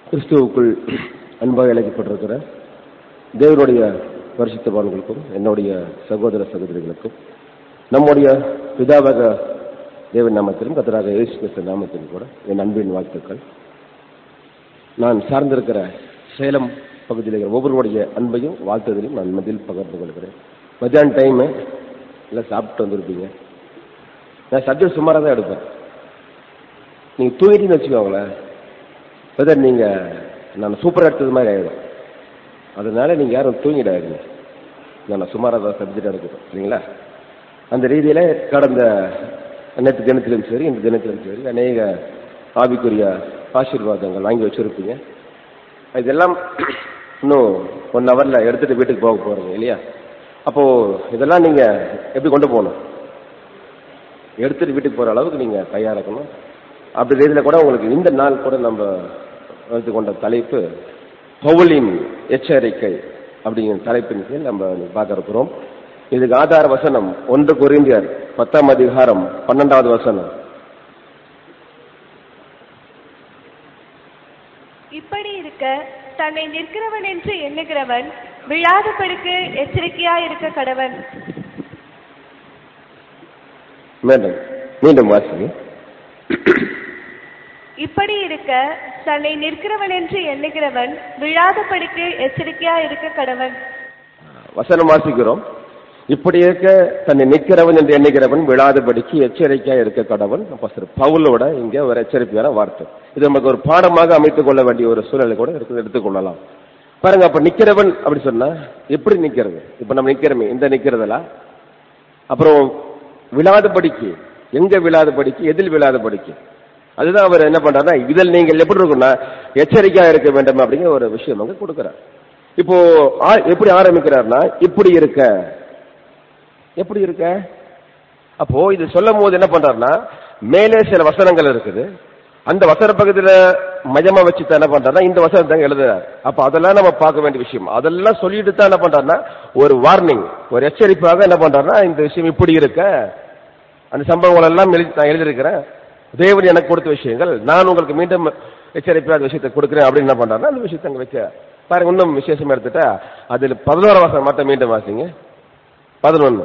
கிறிஸ்துவுக்குள் அன்பாக அழைக்கப்பட்டிருக்கிற தேவனுடைய பரிசுத்தவான்களுக்கும் என்னுடைய சகோதர சகோதரிகளுக்கும் நம்முடைய பிதாவக தேவன் நாமத்திலும் கத்தராக இயேசு கிறிஸ்து நாமத்திலும் கூட என் அன்பின் வாழ்த்துக்கள் நான் சார்ந்திருக்கிற சேலம் பகுதியில் இருக்கிற ஒவ்வொருவருடைய அன்பையும் வாழ்த்துதலையும் நான் மத்தியில் பகிர்ந்து கொள்கிறேன் மத்தியான டைமு எல்லாம் சாப்பிட்டு வந்திருப்பீங்க நான் சப்ஜெக்ட் சுமாராக தான் எடுப்பேன் நீங்கள் தூங்கிட்டீங்கன்னு வச்சுக்கோங்களேன் வெதர் நீங்கள் நான் சூப்பர் எடுத்தது மாதிரி ஆகிடும் அதனால நீங்கள் யாரும் தூங்கிடாதீங்க நான் சுமாராக தான் சப்ஜெக்ட் எடுக்கிறோம் சரிங்களா அந்த ரீதியில் கடந்த நேற்று தினத்திலும் சரி இந்த தினத்திலும் சரி அநேக ஆவிக்குரிய ஆசீர்வாதங்கள் வாங்கி வச்சுருப்பீங்க இதெல்லாம் இன்னும் ஒன் ஹவரில் எடுத்துகிட்டு வீட்டுக்கு போக போகிறீங்க இல்லையா அப்போது இதெல்லாம் நீங்கள் எப்படி கொண்டு போகணும் எடுத்துகிட்டு வீட்டுக்கு போகிற அளவுக்கு நீங்கள் தயாராக்கணும் அப்படி ரீதியில் கூட உங்களுக்கு இந்த நாள் கூட நம்ம எடுத்துக்கொண்ட தலைப்பு பவுலின் எச்சரிக்கை அப்படிங்கிற தலைப்பின் கீழ் நம்ம பார்க்க இருக்கிறோம் இதுக்கு ஆதார வசனம் ஒன்று குறிந்தியர் பத்தாம் அதிகாரம் பன்னெண்டாவது வசனம் இப்படி இருக்க தன்னை நிற்கிறவன் என்று எண்ணுகிறவன் விழாதபடிக்கு எச்சரிக்கையா இருக்க கடவன் மீண்டும் மீண்டும் வாசிங்க இப்படி இருக்க தன்னை நிற்கிறவன் என்று எண்ணுகிறவன் விழாதபடிக்கு எச்சரிக்கையா இருக்க கடவன் வசனம் வாசிக்கிறோம் இப்படி இருக்க தன்னை நிற்கிறவன் என்று எண்ணுகிறவன் விழாதபடிக்கு எச்சரிக்கையா இருக்க கடவன் பாஸ்டர் பவுலோட இங்க ஒரு எச்சரிக்கையான வார்த்தை இது நமக்கு ஒரு பாடமாக அமைத்துக் கொள்ள வேண்டிய ஒரு சூழலை கூட இருக்கு எடுத்துக்கொள்ளலாம் பாருங்க அப்ப நிக்கிறவன் அப்படி சொன்னா எப்படி நிக்கிறது இப்ப நம்ம நிக்கிறோமே இந்த நிக்கிறதுல அப்புறம் விழாதபடிக்கு எங்க விழாதபடிக்கு எதில் விழாதபடிக்கு அதுதான் அவர் என்ன பண்றாருன்னா இதில் நீங்கள் எப்படி இருக்கும்னா எச்சரிக்கையா இருக்க வேண்டும் அப்படிங்கிற ஒரு விஷயம் அங்க கொடுக்கிறார் இப்போ ஆ- எப்படி ஆரம்பிக்கிறார்னா இப்படி இருக்க எப்படி இருக்க அப்போ இது சொல்லும் போது என்ன பண்றாருன்னா மேலே சில வசனங்கள் இருக்குது அந்த வசன பகுதியில மையமா வச்சு தான் என்ன பண்றாருன்னா இந்த வசனத்தை எழுதுறாரு அப்ப அதெல்லாம் நம்ம பார்க்க வேண்டிய விஷயம் அதெல்லாம் சொல்லிட்டு தான் என்ன பண்றாருன்னா ஒரு வார்னிங் ஒரு எச்சரிப்பாக என்ன பண்றாருன்னா இந்த விஷயம் இப்படி இருக்க அந்த சம்பவங்கள் எல்லாம் எழுதி நான் எழுதியிருக்கிறேன் தேவன் எனக்கு கொடுத்த விஷயங்கள் நான் உங்களுக்கு மீண்டும் எச்சரிப்பா அந்த விஷயத்தை கொடுக்குறேன் அப்படின்னு என்ன பண்றாருன்னா அந்த விஷயத்தை அங்க வைக்க பாருங்க இன்னும் விசேஷமா எடுத்துட்டா அதுல பதினோரு வாசம் மட்டும் மீண்டும் வாசிங்க பதினொன்னு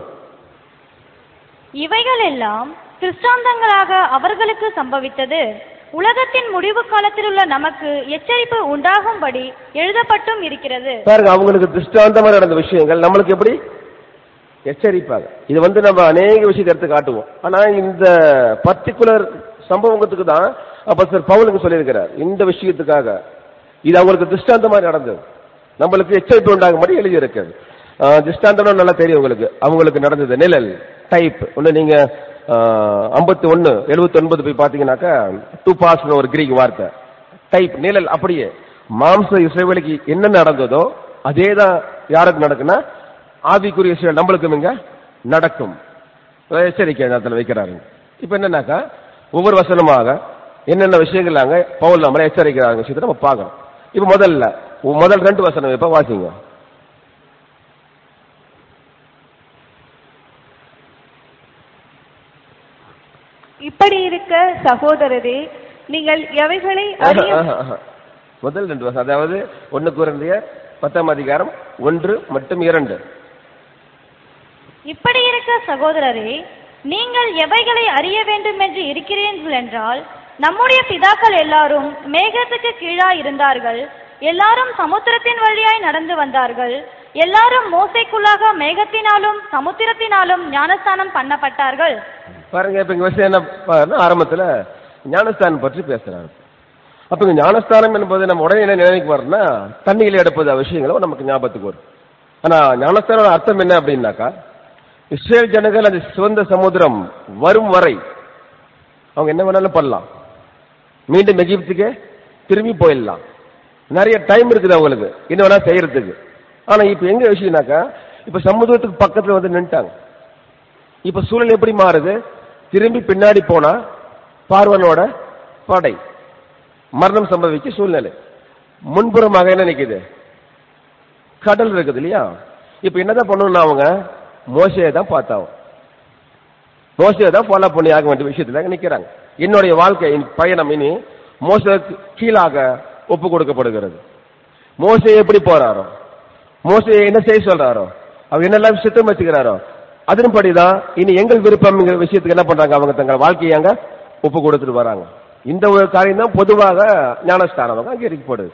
இவைகள் எல்லாம் திருஷ்டாந்தங்களாக அவர்களுக்கு சம்பவித்தது உலகத்தின் முடிவு காலத்தில் உள்ள நமக்கு எச்சரிப்பு உண்டாகும்படி எழுதப்பட்டும் இருக்கிறது பாருங்க அவங்களுக்கு திருஷ்டாந்தமா நடந்த விஷயங்கள் நம்மளுக்கு எப்படி எச்சரிப்பாங்க இது வந்து நம்ம அநேக விஷயத்தை எடுத்து காட்டுவோம் ஆனா இந்த பர்டிகுலர் சம்பவத்துக்கு தான் அப்ப சார் பவுலுக்கு சொல்லியிருக்கிறார் இந்த விஷயத்துக்காக இது அவங்களுக்கு திருஷ்டாந்தமா நடந்தது நம்மளுக்கு எச்சரிப்பு உண்டாகும்படி எழுதி இருக்கிறது திருஷ்டாந்தம் நல்லா தெரியும் உங்களுக்கு அவங்களுக்கு நடந்தது நிழல் டைப் ஒன்று நீங்க ஐம்பத்தி ஒன்னு எழுபத்தி ஒன்பது போய் பாத்தீங்கன்னாக்கா டூ பாஸ்னு ஒரு கிரீக் வார்த்தை டைப் நிழல் அப்படியே மாம்ச இஸ்ரேவேலுக்கு என்ன நடந்ததோ அதே தான் யாருக்கு நடக்குன்னா ஆவிக்குரிய இஸ்ரேல் நம்மளுக்கும் இங்க நடக்கும் எச்சரிக்கை நேரத்தில் வைக்கிறாருங்க இப்ப என்னன்னாக்கா ஒவ்வொரு வசனமாக என்னென்ன விஷயங்கள் நாங்க பவுல் நம்மளை எச்சரிக்கிறாங்க விஷயத்தை நம்ம பார்க்கணும் இப்ப முதல்ல முதல் ரெண்டு வசனம் இப்ப வாசிங்க இப்படி இருக்க சகோதரரே நீங்கள் எவைகளை அறிய ஆஹா, ஆஹா. முதல் ரெண்டு வசனம் அதாவது ஒன்னு குறைந்தைய பத்தாம் அதிகாரம் ஒன்று மற்றும் இரண்டு இப்படி இருக்க சகோதரரே நீங்கள் எவைகளை அறிய வேண்டும் என்று இருக்கிறீர்கள் என்றால் நம்முடைய பிதாக்கள் எல்லாரும் மேகத்துக்கு கீழாய் இருந்தார்கள் எல்லாரும் சமுத்திரத்தின் வழியாய் நடந்து வந்தார்கள் எல்லாரும் மோசைக்குள்ளாக மேகத்தினாலும் சமுத்திரத்தினாலும் ஞானஸ்தானம் பண்ணப்பட்டார்கள் பாருங்க இப்ப இங்க விஷயம் என்ன பாருன்னா ஆரம்பத்துல ஞானஸ்தானம் பற்றி பேசுறாங்க அப்ப இங்க ஞானஸ்தானம் என்பது நம்ம உடனே என்ன நினைக்க வரோம்னா தண்ணியில எடுப்பது விஷயங்களும் நமக்கு ஞாபகத்துக்கு வரும் ஆனா ஞானஸ்தானம் அர்த்தம் என்ன அப்படின்னாக்கா இஸ்ரேல் ஜனங்கள் அது சிவந்த சமுத்திரம் வரும் வரை அவங்க என்ன வேணாலும் பண்ணலாம் மீண்டும் எகிப்துக்கு திரும்பி போயிடலாம் நிறைய டைம் இருக்குது அவங்களுக்கு என்ன வேணா செய்யறதுக்கு ஆனா இப்ப எங்க விஷயம்னாக்கா இப்ப சமுதிரத்துக்கு பக்கத்துல வந்து நின்ட்டாங்க இப்ப சூழல் எப்படி மாறுது திரும்பி பின்னாடி போனா பார்வனோட படை மரணம் சம்பவிக்க சூழ்நிலை முன்புறமாக என்ன நிக்குது கடல் இருக்குது இல்லையா இப்ப என்னதான் பண்ணணும்னா அவங்க மோசையை தான் பார்த்தாங்க மோசையை தான் ஃபாலோ பண்ணி ஆக வேண்டிய விஷயத்துல நிக்கிறாங்க என்னுடைய வாழ்க்கை இனி பயணம் இனி மோசக்கு கீழாக ஒப்பு கொடுக்கப்படுகிறது மோசே எப்படி போறாரோ மோசே என்ன செய்ய சொல்றாரோ அவர் என்னெல்லாம் சித்தம் வச்சுக்கிறாரோ அதன்படிதான் இனி எங்கள் விருப்பம்ங்கிற விஷயத்துக்கு என்ன பண்றாங்க அவங்க தங்கள் வாழ்க்கையை அங்க ஒப்பு கொடுத்துட்டு வராங்க இந்த ஒரு காரியம் தான் பொதுவாக ஞானஸ்தானம் அங்கீகரிக்கப்படுது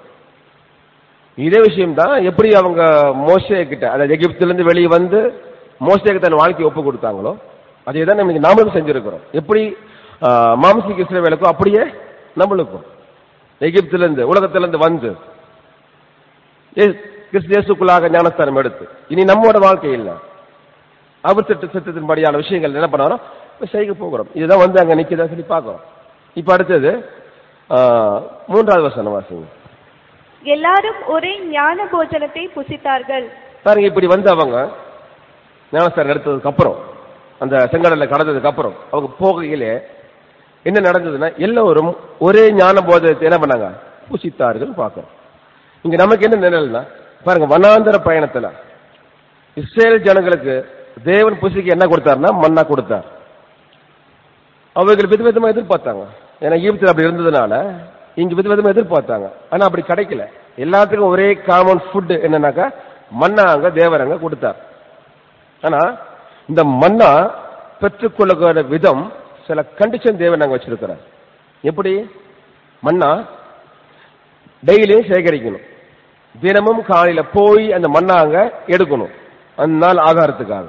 இதே விஷயம் தான் எப்படி அவங்க மோசே கிட்ட அதாவது எகிப்திலிருந்து வெளியே வந்து மோசேக்கு தன் வாழ்க்கையை ஒப்பு கொடுத்தாங்களோ அதே தான் நம்ம நாமளும் செஞ்சிருக்கிறோம் எப்படி ஆஹ், மாம்சீக இஸ்ரவேலுக்கும் அப்படியே நம்மளுக்கும் எகிப்திலிருந்து உலகத்திலிருந்து வந்து ஏ- கிறிஸ்து இயேசுக்குள்ளாக ஞானஸ்தானம் எடுத்து இனி நம்மோட வாழ்க்கை இல்லை அவர் திட்ட சித்தத்தின்படியான விஷயங்கள் என்ன பண்ணாரோ செய்ய போகிறோம் இதுதான் வந்து அங்க நிக்கிறதா சொல்லி பார்க்கிறோம் இப்ப அடுத்தது ஆஹ், மூன்றாவது வசனம் வாசிங்க எல்லாரும் ஒரே ஞான போஜனத்தை புசித்தார்கள் பாருங்க இப்படி வந்து அவங்க ஞானஸ்தானம் எடுத்ததுக்கு அப்புறம் அந்த செங்கடல்ல கடந்ததுக்கு அப்புறம் அவங்க போகையிலே என்ன நடந்ததுன்னா எல்லோரும் ஒரே ஞான போதத்தை என்ன பண்ணாங்க புசித்தார்கள் பார்க்கிறோம் இங்க நமக்கு என்ன நிழல்னா பாருங்க வனாந்தர பயணத்துல இஸ்ரேல் ஜனங்களுக்கு தேவன் புசிக்கு என்ன கொடுத்தாருன்னா மன்னா கொடுத்தார் அவர்கள் விதவிதமா எதிர்பார்த்தாங்க ஏன்னா ஈபத்தில் அப்படி இருந்ததுனால இங்க விதவிதமா எதிர்பார்த்தாங்க ஆனா அப்படி கிடைக்கல எல்லாத்துக்கும் ஒரே காமன் ஃபுட் என்னன்னாக்கா மன்னா அங்க தேவர் அங்க கொடுத்தார் ஆனா இந்த மன்னா பெற்றுக்கொள்ளுகிற விதம் சில கண்டிஷன் தேவன் அங்க வச்சிருக்கிறார் எப்படி மன்னா டெய்லியும் சேகரிக்கணும் தினமும் காலையில போய் அந்த மண்ணை அங்க எடுக்கணும் அந்த நாள் ஆகாரத்துக்காக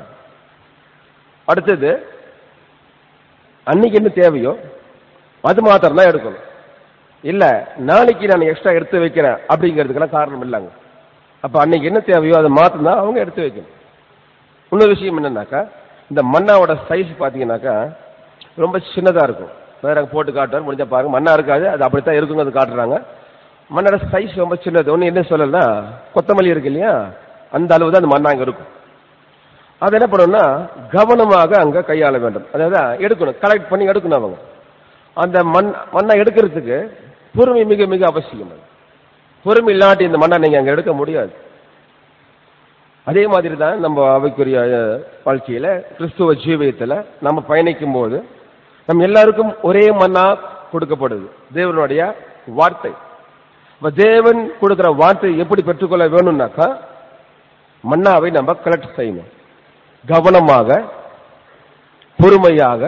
அடுத்தது அன்னைக்கு என்ன தேவையோ அது மாத்திரம் தான் எடுக்கணும் இல்ல நாளைக்கு நான் எக்ஸ்ட்ரா எடுத்து வைக்கிறேன் அப்படிங்கிறதுக்கெல்லாம் காரணம் இல்லைங்க அப்ப அன்னைக்கு என்ன தேவையோ அதை மாத்திரம் தான் அவங்க எடுத்து வைக்கணும் இன்னொரு விஷயம் என்னன்னாக்கா இந்த மண்ணாவோட சைஸ் பாத்தீங்கன்னாக்கா ரொம்ப சின்னதா இருக்கும் வேற அங்க போட்டு காட்டுவார் முடிஞ்சா பாருங்க மண்ணா இருக்காது அது அப்படித்தான் இருக்குங்க அது காட்டுறாங்க மண்ணோட சைஸ் ரொம்ப சின்னது ஒண்ணு என்ன சொல்லலன்னா கொத்தமல்லி இருக்கு இல்லையா அந்த அளவு தான் அந்த மண்ணா அங்க இருக்கும் அது என்ன பண்ணணும்னா கவனமாக அங்க கையாள வேண்டும் அதாவது எடுக்கணும் கலெக்ட் பண்ணி எடுக்கணும் அவங்க அந்த மண் மண்ணை எடுக்கிறதுக்கு பொறுமை மிக மிக அவசியம் அது. பொறுமை இல்லாட்டி இந்த மண்ணை நீங்க அங்க எடுக்க முடியாது அதே மாதிரி தான் நம்ம அவைக்குரிய அஹ், வாழ்க்கையில கிறிஸ்துவ ஜீவியத்துல நம்ம பயணிக்கும் போது நம்ம எல்லாருக்கும் ஒரே மண்ணா கொடுக்கப்படுது தேவனுடைய வார்த்தை அப்ப தேவன் கொடுக்கிற வார்த்தை எப்படி பெற்றுக்கொள்ள வேணும்னாக்கா மன்னாவை நம்ம கலெக்ட் செய்யணும் கவனமாக பொறுமையாக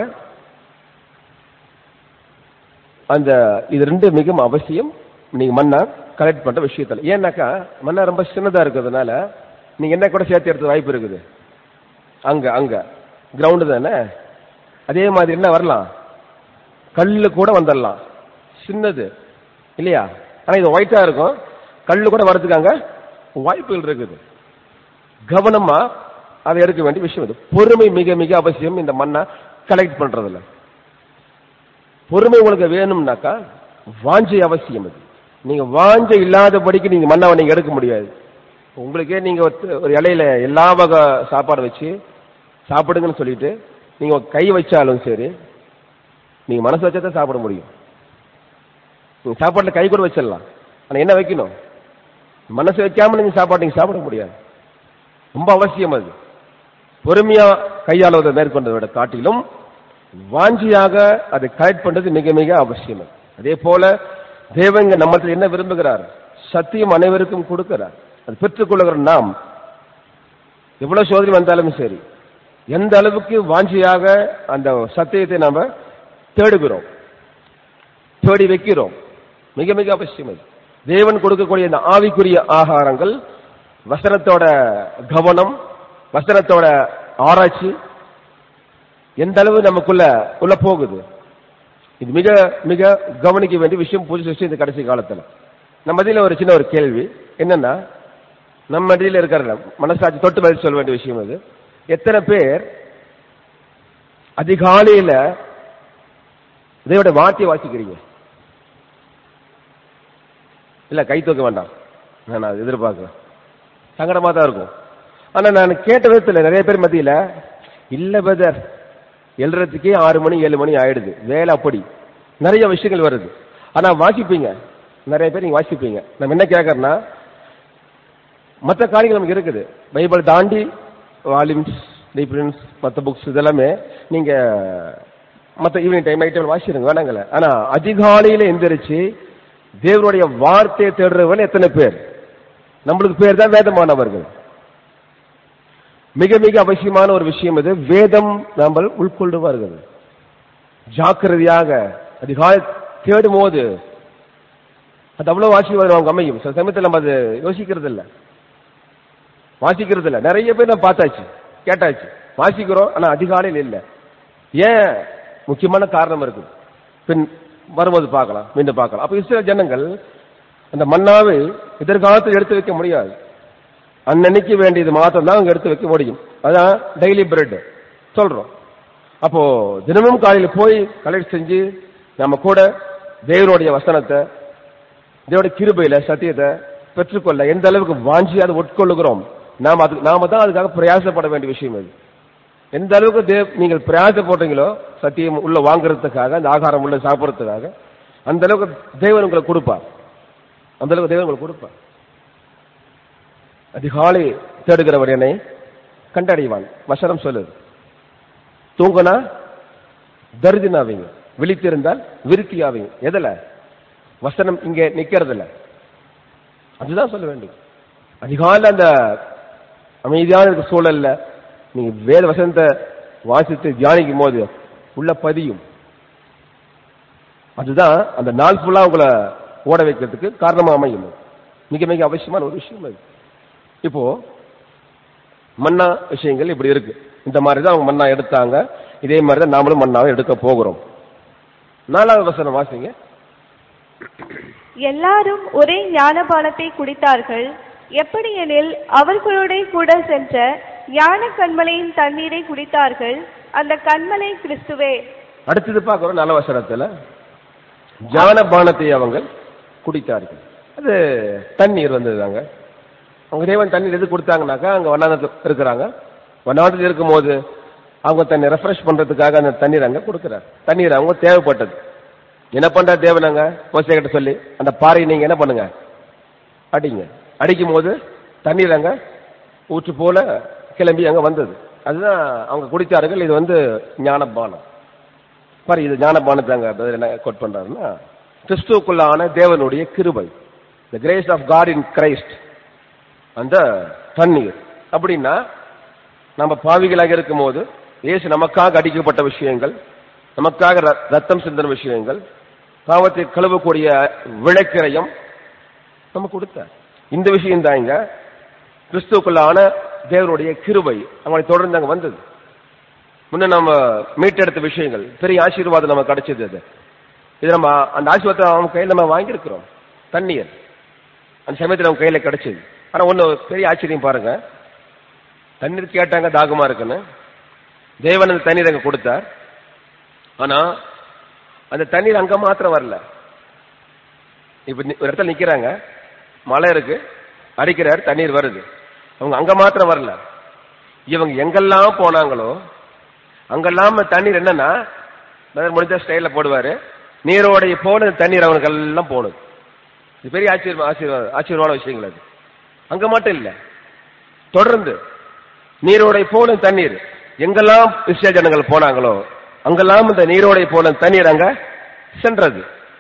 அந்த இது ரெண்டு மிகவும் அவசியம் நீங்க மண்ணா கலெக்ட் பண்ற விஷயத்துல ஏன்னாக்கா மண்ணா ரொம்ப சின்னதா இருக்கிறதுனால நீங்க என்ன கூட சேர்த்து எடுத்து வாய்ப்பு இருக்குது அங்க அங்க கிரவுண்டு தானே அதே மாதிரி என்ன வரலாம் கல்லு கூட வந்துடலாம் சின்னது இல்லையா ஆனா இது ஒயிட்டா இருக்கும் கல்லு கூட வரதுக்கு அங்க வாய்ப்புகள் இருக்குது கவனமா அதை எடுக்க வேண்டிய விஷயம் இது பொறுமை மிக மிக அவசியம் இந்த மண்ணை கலெக்ட் பண்றதுல பொறுமை உங்களுக்கு வேணும்னாக்கா வாஞ்சை அவசியம் இது நீங்க வாஞ்சை இல்லாதபடிக்கு நீங்க மண்ணாவை நீங்க எடுக்க முடியாது உங்களுக்கே நீங்க ஒரு- ஒரு இலையில எல்லா வகை சாப்பாடு வச்சு சாப்பிடுங்கன்னு சொல்லிட்டு நீங்க கை வச்சாலும் சரி நீங்க மனசு வச்சா தான் சாப்பிட முடியும் நீங்க சாப்பாட்டுல கை கூட வச்சிடலாம் ஆனா என்ன வைக்கணும் மனசு வைக்காம நீங்க சாப்பாடு நீங்க சாப்பிட முடியாது ரொம்ப அவசியம் அது பொறுமையா கையாளுவதை மேற்கொண்டதை விட காட்டிலும் வாஞ்சியாக அதை கலெக்ட் பண்றது மிக மிக அவசியம் அது. அதே போல தேவங்க நம்மளுக்கு என்ன விரும்புகிறார் சத்தியம் அனைவருக்கும் கொடுக்கிறார் அது பெற்றுக்கொள்ளுகிற நாம் எவ்வளவு சோதனை வந்தாலும் சரி எந்த அளவுக்கு வாஞ்சியாக அந்த சத்தியத்தை நாம தேடுகிறோம் தேடி வைக்கிறோம் மிக மிக அவசியம் அது தேவன் கொடுக்கக்கூடிய இந்த ஆவிக்குரிய ஆகாரங்கள் வசனத்தோட கவனம் வசனத்தோட ஆராய்ச்சி எந்த அளவு நமக்குள்ள உள்ள போகுது இது மிக மிக கவனிக்க வேண்டிய விஷயம் புது சிருஷ்டி இந்த கடைசி காலத்துல நம்ம மத்தியில ஒரு சின்ன ஒரு கேள்வி என்னன்னா நம்ம மத்தியில இருக்கிற மனசாட்சி தொட்டு பதில் சொல்ல வேண்டிய விஷயம் அது எத்தனை பேர் அதிகாலையில இதையோட வார்த்தையை வாசிக்கிறீங்க இல்ல கை தூக்க வேண்டாம் நான் அது எதிர்பார்க்கிறேன் சங்கடமா தான் இருக்கும் ஆனா நான் கேட்ட விதத்துல நிறைய பேர் மத்தியில இல்ல பிரதர் எழுறதுக்கே ஆறு மணி ஏழு மணி ஆயிடுது வேலை அப்படி நிறைய விஷயங்கள் வருது ஆனா வாசிப்பீங்க நிறைய பேர் நீங்க வாசிப்பீங்க நம்ம என்ன கேட்கறோம்னா மற்ற காரியங்கள் நமக்கு இருக்குது பைபிள் தாண்டி வால்யூம்ஸ் ரீப்ரின்ஸ் மற்ற புக்ஸ் இதெல்லாமே நீங்க மற்ற ஈவினிங் டைம் நைட் டைம் வாசிடுங்க வேணாங்கல்ல ஆனா அதிகாலையில எந்திரிச்சு தேவனுடைய வார்த்தையை தேடுறவர்கள் எத்தனை பேர் நம்மளுக்கு பேர் தான் வேதமானவர்கள் மிக மிக அவசியமான ஒரு விஷயம் இது வேதம் நாம் உட்கொள்ளுவார்கள் ஜாக்கிரதையாக அதிகாலை தேடும் போது அது அவ்வளவு ஆசீர்வாதம் அவங்க அமையும் சில சமயத்தில் நம்ம அது யோசிக்கிறது இல்ல வாசிக்கிறது இல்ல நிறைய பேர் நம்ம பார்த்தாச்சு கேட்டாச்சு வாசிக்கிறோம் ஆனா அதிகாலையில் இல்ல ஏன் முக்கியமான காரணம் இருக்கு பின் வரும்போது பார்க்கலாம் மீண்டும் பார்க்கலாம் அப்ப இஸ்ரேல் ஜனங்கள் அந்த மன்னாவை எதிர்காலத்தில் எடுத்து வைக்க முடியாது அன்னன்னைக்கு வேண்டியது மாத்திரம் தான் அவங்க எடுத்து வைக்க முடியும் அதான் டெய்லி பிரெட் சொல்றோம் அப்போ தினமும் காலையில போய் கலெக்ட் செஞ்சு நம்ம கூட தேவனுடைய வசனத்தை தேவனுடைய கிருபையில சத்தியத்தை பெற்றுக்கொள்ள எந்த அளவுக்கு வாஞ்சி அதை உட்கொள்ளுகிறோம் நாம் அது நாம தான் அதுக்காக பிரயாசப்பட வேண்டிய விஷயம் அது எந்த அளவுக்கு தேவ் நீங்கள் பிரயாசப்படுறீங்களோ சத்தியம் உள்ள வாங்குறதுக்காக அந்த ஆகாரம் உள்ள சாப்பிடுறதுக்காக அந்த அளவுக்கு தேவன் உங்களுக்கு கொடுப்பார் அந்த அளவுக்கு தேவன் உங்களுக்கு கொடுப்பார் அதிகாலை தேடுகிறவர் என்னை கண்டடைவான் வசனம் சொல்லுது தூங்குனா தரிதினாவீங்க விழித்திருந்தால் விருத்தியாவீங்க எதுல வசனம் இங்க நிக்கிறதுல அதுதான் சொல்ல வேண்டும் அதிகாலை அந்த அமைதியான இருக்க சூழல்ல நீங்க வேத வசனத்தை வாசித்து தியானிக்கும் போது உள்ள பதியும் அதுதான் அந்த நாள் ஃபுல்லா உங்களை ஓட வைக்கிறதுக்கு காரணமா அமையும் மிக மிக அவசியமான ஒரு விஷயம் அது இப்போ மன்னா விஷயங்கள் இப்படி இருக்கு இந்த மாதிரி தான் அவங்க மன்னா எடுத்தாங்க இதே மாதிரி தான் நாமளும் மன்னாவை எடுக்க போகிறோம் நாலாவது வசனம் வாசிங்க எல்லாரும் ஒரே ஞானபானத்தை குடித்தார்கள் எப்படியெனில் அவர்களோட கூட சென்ற ஞான கண்மலையின் தண்ணீரை குடித்தார்கள் அந்த கண்மலை கிறிஸ்துவே அடுத்தது பார்க்கிறோம் நல்ல வசனத்துல ஞான பானத்தை அவங்க குடித்தார்கள் அது தண்ணீர் வந்ததுதாங்க அவங்க தேவன் தண்ணீர் எது கொடுத்தாங்கனாக்கா அங்க வண்ணாந்தத்தில் இருக்கிறாங்க வண்ணாந்தத்தில் இருக்கும்போது அவங்க தன்னை ரெஃப்ரெஷ் பண்றதுக்காக அந்த தண்ணீர் அங்க கொடுக்குறாரு தண்ணீர் அவங்க தேவைப்பட்டது என்ன பண்ற தேவனாங்க மோசை கிட்ட சொல்லி அந்த பாறையை நீங்க என்ன பண்ணுங்க அடிங்க அடிக்கும் போது தண்ணீர் அங்க ஊற்று போல கிளம்பி அங்க வந்தது அதுதான் அவங்க குடித்தார்கள் இது வந்து ஞானபானம் பாரு இது ஞானபானத்தை அங்க brother என்ன கோட் பண்றாருன்னா கிறிஸ்துவுக்குள்ளான தேவனுடைய கிருபை the grace of God in Christ அந்த தண்ணீர் அப்படின்னா நம்ம பாவிகளாக இருக்கும்போது இயேசு நமக்காக அடிக்கப்பட்ட விஷயங்கள் நமக்காக ர- ரத்தம் சிந்தின விஷயங்கள் பாவத்தை கழுவக்கூடிய விளக்கிரயம் நம்ம கொடுத்தார் இந்த விஷயம் தான் இங்க கிறிஸ்துவுக்குள்ளான தேவனுடைய கிருபை அவங்களை தொடர்ந்து அங்க வந்தது முன்ன நம்ம மீட்டெடுத்த விஷயங்கள் பெரிய ஆசீர்வாதம் நமக்கு கிடைச்சது அது இது நம்ம அந்த ஆசீர்வாதத்தை அவங்க கையில் நம்ம வாங்கியிருக்கிறோம் தண்ணீர் அந்த சமயத்தில் நம்ம கையில கிடைச்சது ஆனா ஒண்ணு பெரிய ஆச்சரியம் பாருங்க தண்ணீர் கேட்டாங்க தாகமா இருக்குன்னு தேவன் அந்த தண்ணீர் அங்க கொடுத்தார் ஆனா அந்த தண்ணீர் அங்க மாத்திரம் வரல இப்ப நி- ஒரு இடத்துல நிக்கிறாங்க மழை இருக்கு அடிக்கிறார் தண்ணீர் வருது அவங்க அங்க மாத்திரம் வரல இவங்க எங்கெல்லாம் போனாங்களோ அங்கெல்லாம் தண்ணீர் என்னன்னா பிரதர் முடிஞ்ச ஸ்டைல போடுவாரு நீரோடைய போன தண்ணீர் அவனுக்கு எல்லாம் போனது இது பெரிய ஆச்சரியம் ஆசீர்வாதம் ஆச்சரியமான விஷயங்கள் அது அங்க மட்டும் இல்ல தொடர்ந்து நீரோடை போன தண்ணீர் எங்கெல்லாம் இஸ்ரேல் ஜனங்கள் போனாங்களோ அங்கெல்லாம் இந்த நீரோடை போன தண்ணீர் அங்க சென்றது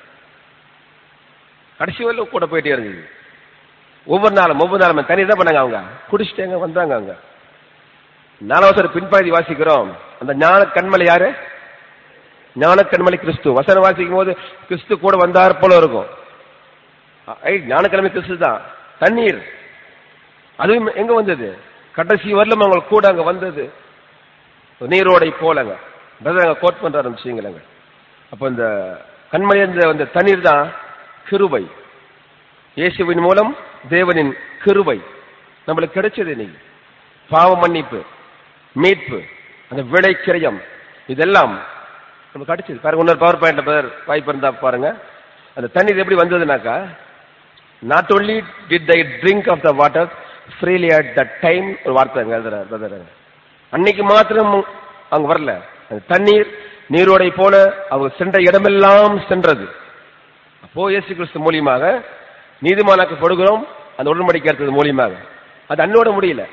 கடைசி வரலும் கூட போயிட்டே இருந்தது ஒவ்வொரு நாளும் ஒவ்வொரு நாளும் தண்ணீர் தான் பண்ணாங்க அவங்க குடிச்சிட்டு அங்க வந்தாங்க அங்க நாலாவது பின்பகுதி வாசிக்கிறோம் அந்த ஞான கண்மலை யாரு ஞான கண்மலை கிறிஸ்து வசனம் வாசிக்கும் போது கிறிஸ்து கூட வந்தார் போல இருக்கும் ஐ ஞானக்கிழமை கிறிஸ்து தான் தண்ணீர் அதுவும் எங்க வந்தது கடைசி வரலும் அவங்க கூட அங்க வந்தது நீரோடை போலங்க பிரதர் அங்க கோட் பண்ற விஷயங்களங்க அப்ப இந்த கண்மணி இந்த அந்த தண்ணீர் தான் கிருபை இயேசுவின் மூலம் தேவனின் கிருபை நம்மளுக்கு கிடைச்சது இன்னைக்கு பாவ மன்னிப்பு மீட்பு அந்த விடை கிரயம் இதெல்லாம் நமக்கு கிடைச்சது பாருங்க இன்னொரு பவர் பாயிண்ட் பிரதர் வாய்ப்பு இருந்தா பாருங்க அந்த தண்ணீர் எப்படி வந்ததுனாக்கா not only did they drink of the water freely at that time ஒரு வார்த்தை அங்க எழுதுறாரு brother. அன்னைக்கு மாத்திரம் அங்க வரல அந்த தண்ணீர் நீரோடை போல அவங்க சென்ற இடமெல்லாம் சென்றது அப்போ இயேசு கிறிஸ்து மூலியமாக நீதிமானாக்கப்படுகிறோம் அந்த உடன்படிக்கை எடுத்தது மூலியமாக அது அன்னோட முடியல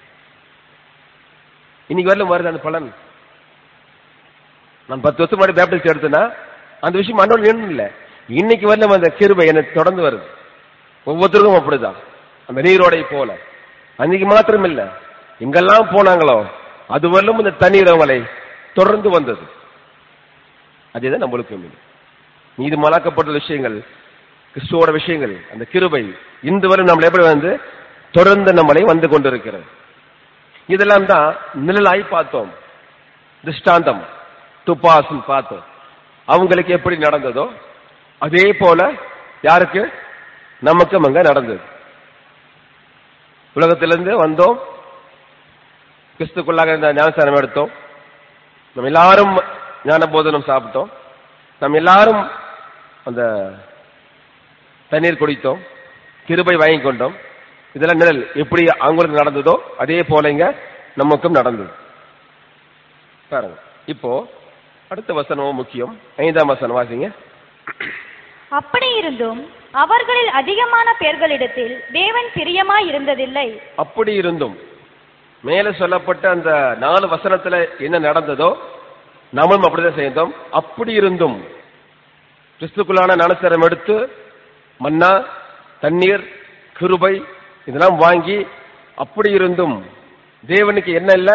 இன்னைக்கு வரலும் வருது அந்த பலன் நான் பத்து வருஷம் முன்னாடி பேப்டிஸ்ட் எடுத்தேன்னா அந்த விஷயம் அன்னோட நின்று இல்ல இன்னைக்கு வரல அந்த கிருபை எனக்கு தொடர்ந்து வருது ஒவ்வொருத்தருக்கும் அப்படிதான் அந்த நீரோடை போல அன்னைக்கு மாத்திரம் இல்ல எங்கெல்லாம் போனாங்களோ அது வரலும் இந்த தண்ணீர் அவங்களை தொடர்ந்து வந்தது அதுதான் நம்மளுக்கு மீது நீதி மலாக்கப்பட்ட விஷயங்கள் கிறிஸ்துவோட விஷயங்கள் அந்த கிருபை இன்று வரை நம்மளை எப்படி வந்து தொடர்ந்து நம்மளை வந்து கொண்டிருக்கிறது இதெல்லாம் தான் நிழலாய் பார்த்தோம் திருஷ்டாந்தம் துப்பாசம் பார்த்தோம் அவங்களுக்கு எப்படி நடந்ததோ அதே போல யாருக்கு நமக்கும் அங்க நடந்தது உலகத்திலிருந்து வந்தோம் கிறிஸ்துக்குள்ளாக இருந்த ஞானஸ்தானம் எடுத்தோம் நம்ம எல்லாரும் ஞான போதனம் சாப்பிட்டோம் நம்ம எல்லாரும் அந்த தண்ணீர் குடித்தோம் கிருபை வாங்கி கொண்டோம் இதெல்லாம் நிழல் எப்படி அவங்களுக்கு நடந்ததோ அதே போல இங்க நமக்கும் நடந்தது பாருங்க இப்போ அடுத்த வசனமும் முக்கியம் ஐந்தாம் வசனம் வாசிங்க அப்படி இருந்தும் அவர்களில் அதிகமான பேர்களிடத்தில் தேவன் பிரியமாய் இருந்ததில்லை அப்படி இருந்தும் மேல சொல்லப்பட்ட அந்த நாலு வசனத்துல என்ன நடந்ததோ நாமும் அப்படிதான் செய்தோம் அப்படி இருந்தும் கிறிஸ்துக்குள்ளான ஞானஸ்தானம் எடுத்து மன்னா தண்ணீர் கிருபை இதெல்லாம் வாங்கி அப்படி இருந்தும் தேவனுக்கு என்ன இல்ல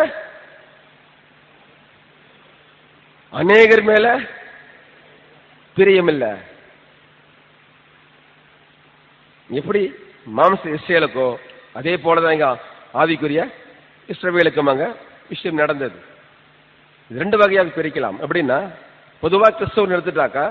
அநேகர் மேல பிரியம் இல்ல எப்படி மாம்ச இஸ்ரேலுக்கோ அதே போலதான் இங்க ஆவிக்குரிய இஸ்ரவேலுக்கும் அங்க விஷயம் நடந்தது இது ரெண்டு வகையாக பிரிக்கலாம் எப்படின்னா பொதுவா கிறிஸ்தவன் எடுத்துட்டாக்கா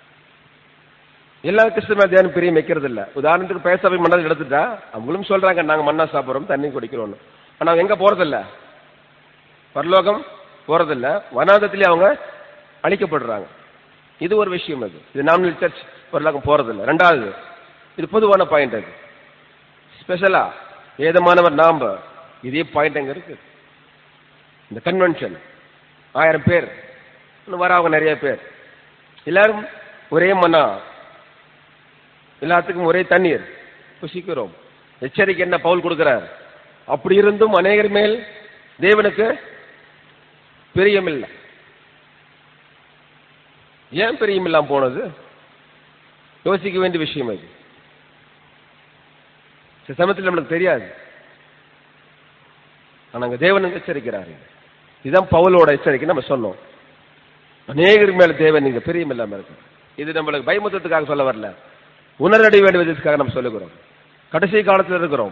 எல்லா கிறிஸ்தவ தியானம் பிரியம் வைக்கிறது இல்ல உதாரணத்துக்கு பேசவை மண்டலம் எடுத்துட்டா அவங்களும் சொல்றாங்க நாங்க மண்ணா சாப்பிடுறோம் தண்ணி குடிக்கிறோம்னு ஆனா அவங்க எங்க போறதில்ல பரலோகம் போறதில்ல வனாந்தத்திலே அவங்க அழிக்கப்படுறாங்க இது ஒரு விஷயம் அது இது நாமினல் சர்ச் பரலோகம் போறதில்ல ரெண்டாவது இது பொதுவான பாயிண்ட் அது ஸ்பெஷலா ஏதமானவர் நாம இதே பாயிண்ட் அங்க இருக்கு இந்த கன்வென்ஷன் ஆயிரம் பேர் இன்னும் வரவங்க நிறைய பேர் எல்லாரும் ஒரே மன்னா எல்லாத்துக்கும் ஒரே தண்ணீர் புசிக்கிறோம் எச்சரிக்கை என்ன பவுல் கொடுக்கிறார் அப்படி இருந்தும் அநேகர் மேல் தேவனுக்கு பிரியமில்லை ஏன் பிரியமில்லாம போனது யோசிக்க வேண்டிய விஷயம் அது சில சமயத்தில் நம்மளுக்கு தெரியாது ஆனா அங்க தேவன் எச்சரிக்கிறாரு இதுதான் பவுலோட எச்சரிக்கை நம்ம சொன்னோம் அநேகர் மேல தேவன் நீங்க பிரியம் இல்லாம இருக்கு இது நம்மளுக்கு பயமுத்தத்துக்காக சொல்ல வரல உணரடி வேண்டுவதற்காக நம்ம சொல்லுகிறோம் கடைசி காலத்துல இருக்கிறோம்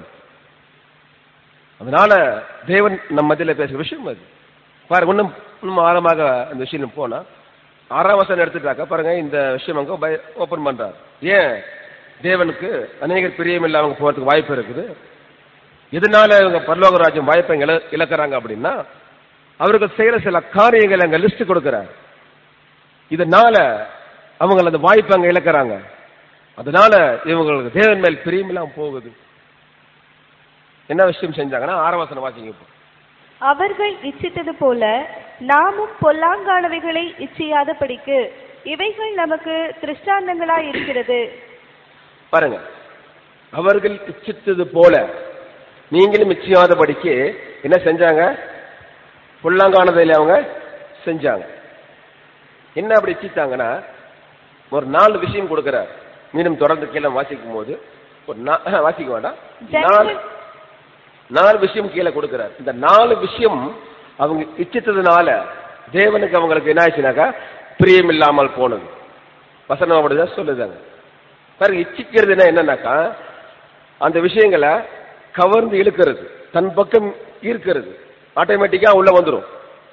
அதனால தேவன் நம்ம மத்தியில பேசுற விஷயம் அது பாருங்க இன்னும் இன்னும் ஆழமாக அந்த விஷயம் போனா ஆறாம் வசனம் எடுத்துட்டாக்கா பாருங்க இந்த விஷயம் அங்க ஓபன் பண்றாரு ஏன் தேவனுக்கு அநேகர் பிரியம் இல்லாம போறதுக்கு வாய்ப்பு இருக்குது எதனால இவங்க பரலோக ராஜ்யம் வாய்ப்பை இழ இழக்கிறாங்க அப்படின்னா அவர்கள் செய்யற சில காரியங்கள் அங்க லிஸ்ட் கொடுக்கிறார் இதனால அவங்க அந்த வாய்ப்பை அங்க இழக்கிறாங்க அதனால இவங்களுக்கு தேவன் மேல் பிரியமில்லாம போகுது என்ன விஷயம் செஞ்சாங்கன்னா ஆரவாசன வாசிங்க இப்போ அவர்கள் இச்சித்தது போல நாமும் பொல்லாங்கானவைகளை இச்சியாதபடிக்கு இவைகள் நமக்கு திருஷ்டாந்தங்களாய் இருக்கிறது பாருங்க அவர்கள் இச்சித்தது போல நீங்களும் இச்சியாதபடிக்கு என்ன செஞ்சாங்க பொல்லாங்கானதில் அவங்க செஞ்சாங்க என்ன அப்படி இச்சித்தாங்கன்னா ஒரு நாலு விஷயம் கொடுக்கிறார் மீண்டும் தொடர்ந்து கீழே வாசிக்கும் போது ஒரு நா- வாசிக்க வேண்டாம் நாலு ஜனங்கள் நாலு விஷயம் கீழே கொடுக்கிறார் இந்த நாலு விஷயம் அவங்க இச்சித்ததுனால தேவனுக்கு அவங்களுக்கு என்ன ஆச்சுனாக்கா பிரியம் இல்லாமல் போனது வசனம் அப்படிதான் சொல்லுதாங்க பாருங்க இச்சிக்கிறதுனா என்னன்னாக்கா அந்த விஷயங்களை கவர்ந்து இழுக்கிறது தன் பக்கம் ஈர்க்கிறது ஆட்டோமேட்டிக்கா உள்ள வந்துரும்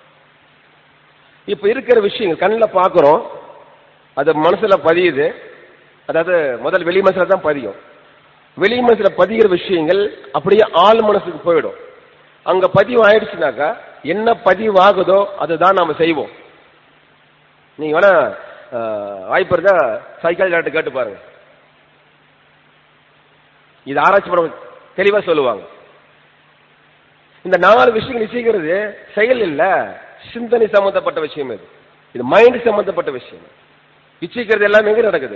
இப்ப இருக்கிற விஷயங்கள் கண்ணில் பார்க்கிறோம் அது மனசுல பதியுது அதாவது முதல் வெளி மனசுல தான் பதியும் வெளி மனசுல பதிகிற விஷயங்கள் அப்படியே ஆள் மனசுக்கு போயிடும் அங்க பதிவு ஆயிடுச்சுனாக்கா என்ன பதிவாகுதோ அதுதான் நாம செய்வோம் நீங்க வேணா ஆஹ், வாய்ப்பு இருந்தா சைக்காலஜி டாக்டர் கேட்டு பாருங்க இது ஆராய்ச்சி பண்ண தெளிவா சொல்லுவாங்க இந்த நாலு விஷயங்கள் இசைக்கிறது செயல் இல்ல சிந்தனை சம்பந்தப்பட்ட விஷயம் இது இது மைண்ட் சம்பந்தப்பட்ட விஷயம் இச்சிக்கிறது எல்லாமே எங்க நடக்குது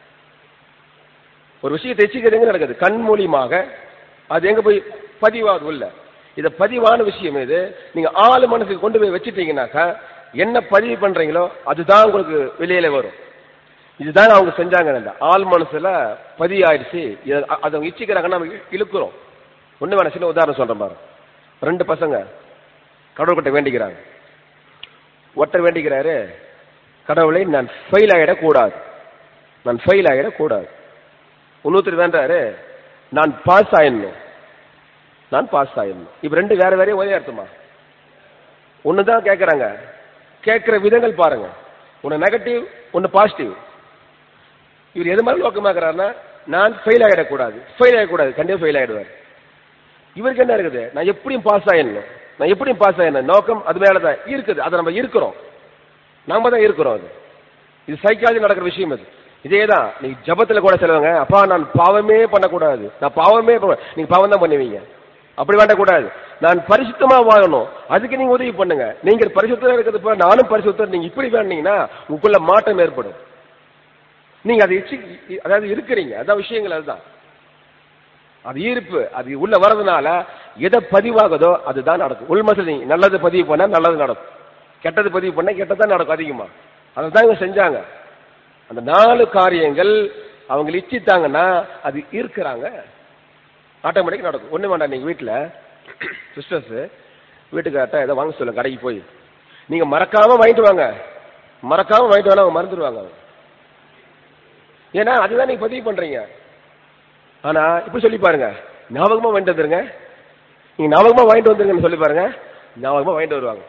ஒரு விஷயத்தை இச்சிக்கிறது எங்க நடக்குது கண் மூலியமாக அது எங்க போய் பதிவாது உள்ள இத பதிவான விஷயம் இது நீங்க ஆளு மனசுக்கு கொண்டு போய் வச்சிட்டீங்கன்னாக்கா என்ன பதிவு பண்றீங்களோ அதுதான் உங்களுக்கு வெளியில வரும் இதுதான் அவங்க செஞ்சாங்க அந்த ஆள் மனசுல பதியாயிடுச்சு இத- அ- அதை அவங்க இச்சிக்கிறாங்க நம்ம இ- இழுக்கிறோம் ஒண்ணு வேணாம் சின்ன உதாரணம் சொல்றேன் பாரு ரெண்டு பசங்க கடவுள்கிட்ட வேண்டிக்கிறாங்க ஒருத்தர் வேண்டிக்கிறாரு கடவுளை நான் ஃபெயில் ஆயிடக்கூடாது நான் ஃபெயில் ஆயிடக்கூடாது இன்னொருத்தர் வேண்டாரு நான் பாஸ் ஆயிடணும் நான் பாஸ் ஆயிடணும் இப்ப ரெண்டு வேற வேற ஒரே அர்த்தமா ஒண்ணுதான் கேட்கறாங்க கேட்கிற விதங்கள் பாருங்க ஒன்னு நெகட்டிவ் ஒன்னு பாசிட்டிவ் இவர் எது மாதிரி நோக்கமாக்குறாருன்னா நான் ஃபெயில் ஆகிடக்கூடாது ஃபெயில் ஆகக்கூடாது கண்டிப்பா ஃபெயில் ஆயிடுவார் இவருக்கு என்ன இருக்குது நான் எப்படியும் பாஸ் ஆயிடணும் நான் எப்படியும் பாஸ் ஆயிடணும் நோக்கம் அது மேலதான் இருக்குது அதை நம்ம இருக்கிறோம் நாம தான் இருக்கிறோம் அது இது சைக்காலஜி நடக்கிற விஷயம் அது இதேதான் நீங்க ஜபத்துல கூட சொல்லுவாங்க அப்பா நான் பாவமே பண்ணக்கூடாது நான் பாவமே பண்ண- நீங்க பாவம் தான் பண்ணுவீங்க அப்படி வேண்டக்கூடாது நான் பரிசுத்தமா வாழணும் அதுக்கு நீங்க உதவி பண்ணுங்க நீங்க பரிசுத்தம் இருக்கிறது போல நானும் பரிசுத்தம் நீங்க இப்படி வேண்டீங்கன்னா உங்களுக்குள்ள மாற்றம் ஏற்படும் நீங்க அதை இச்சி அதாவது இருக்கிறீங்க அதான் விஷயங்கள் அதுதான் அது ஈர்ப்பு அது உள்ள வர்றதுனால எதை பதிவாகுதோ அதுதான் நடக்கும் உள்மசல் நீங்க நல்லது பதிவு பண்ணா நல்லது நடக்கும் கெட்டது பதிவு பண்ணா கெட்டதான் நடக்கும் அதிகமா அதை தான் இவங்க செஞ்சாங்க அந்த நாலு காரியங்கள் அவங்க இச்சித்தாங்கன்னா அது ஈர்க்கிறாங்க ஆட்டோமேட்டிக் நடக்கும் ஒண்ணு வேண்டாம் நீங்க வீட்டுல சிஸ்டர்ஸ் வீட்டுக்கார்ட்ட ஏதோ வாங்க சொல்லுங்க கடைக்கு போய் நீங்க மறக்காம வாங்கிட்டு வாங்க மறக்காம வாங்கிட்டு வாங்க அவங்க மறந்துடுவாங்க அவங்க. ஏன்னா அதுதான் நீங்க பதிவு பண்றீங்க ஆனா இப்ப சொல்லி பாருங்க ஞாபகமா வாங்கிட்டு வந்துருங்க நீங்க ஞாபகமா வாங்கிட்டு வந்துருங்கன்னு சொல்லி பாருங்க ஞாபகமா வாங்கிட்டு வருவாங்க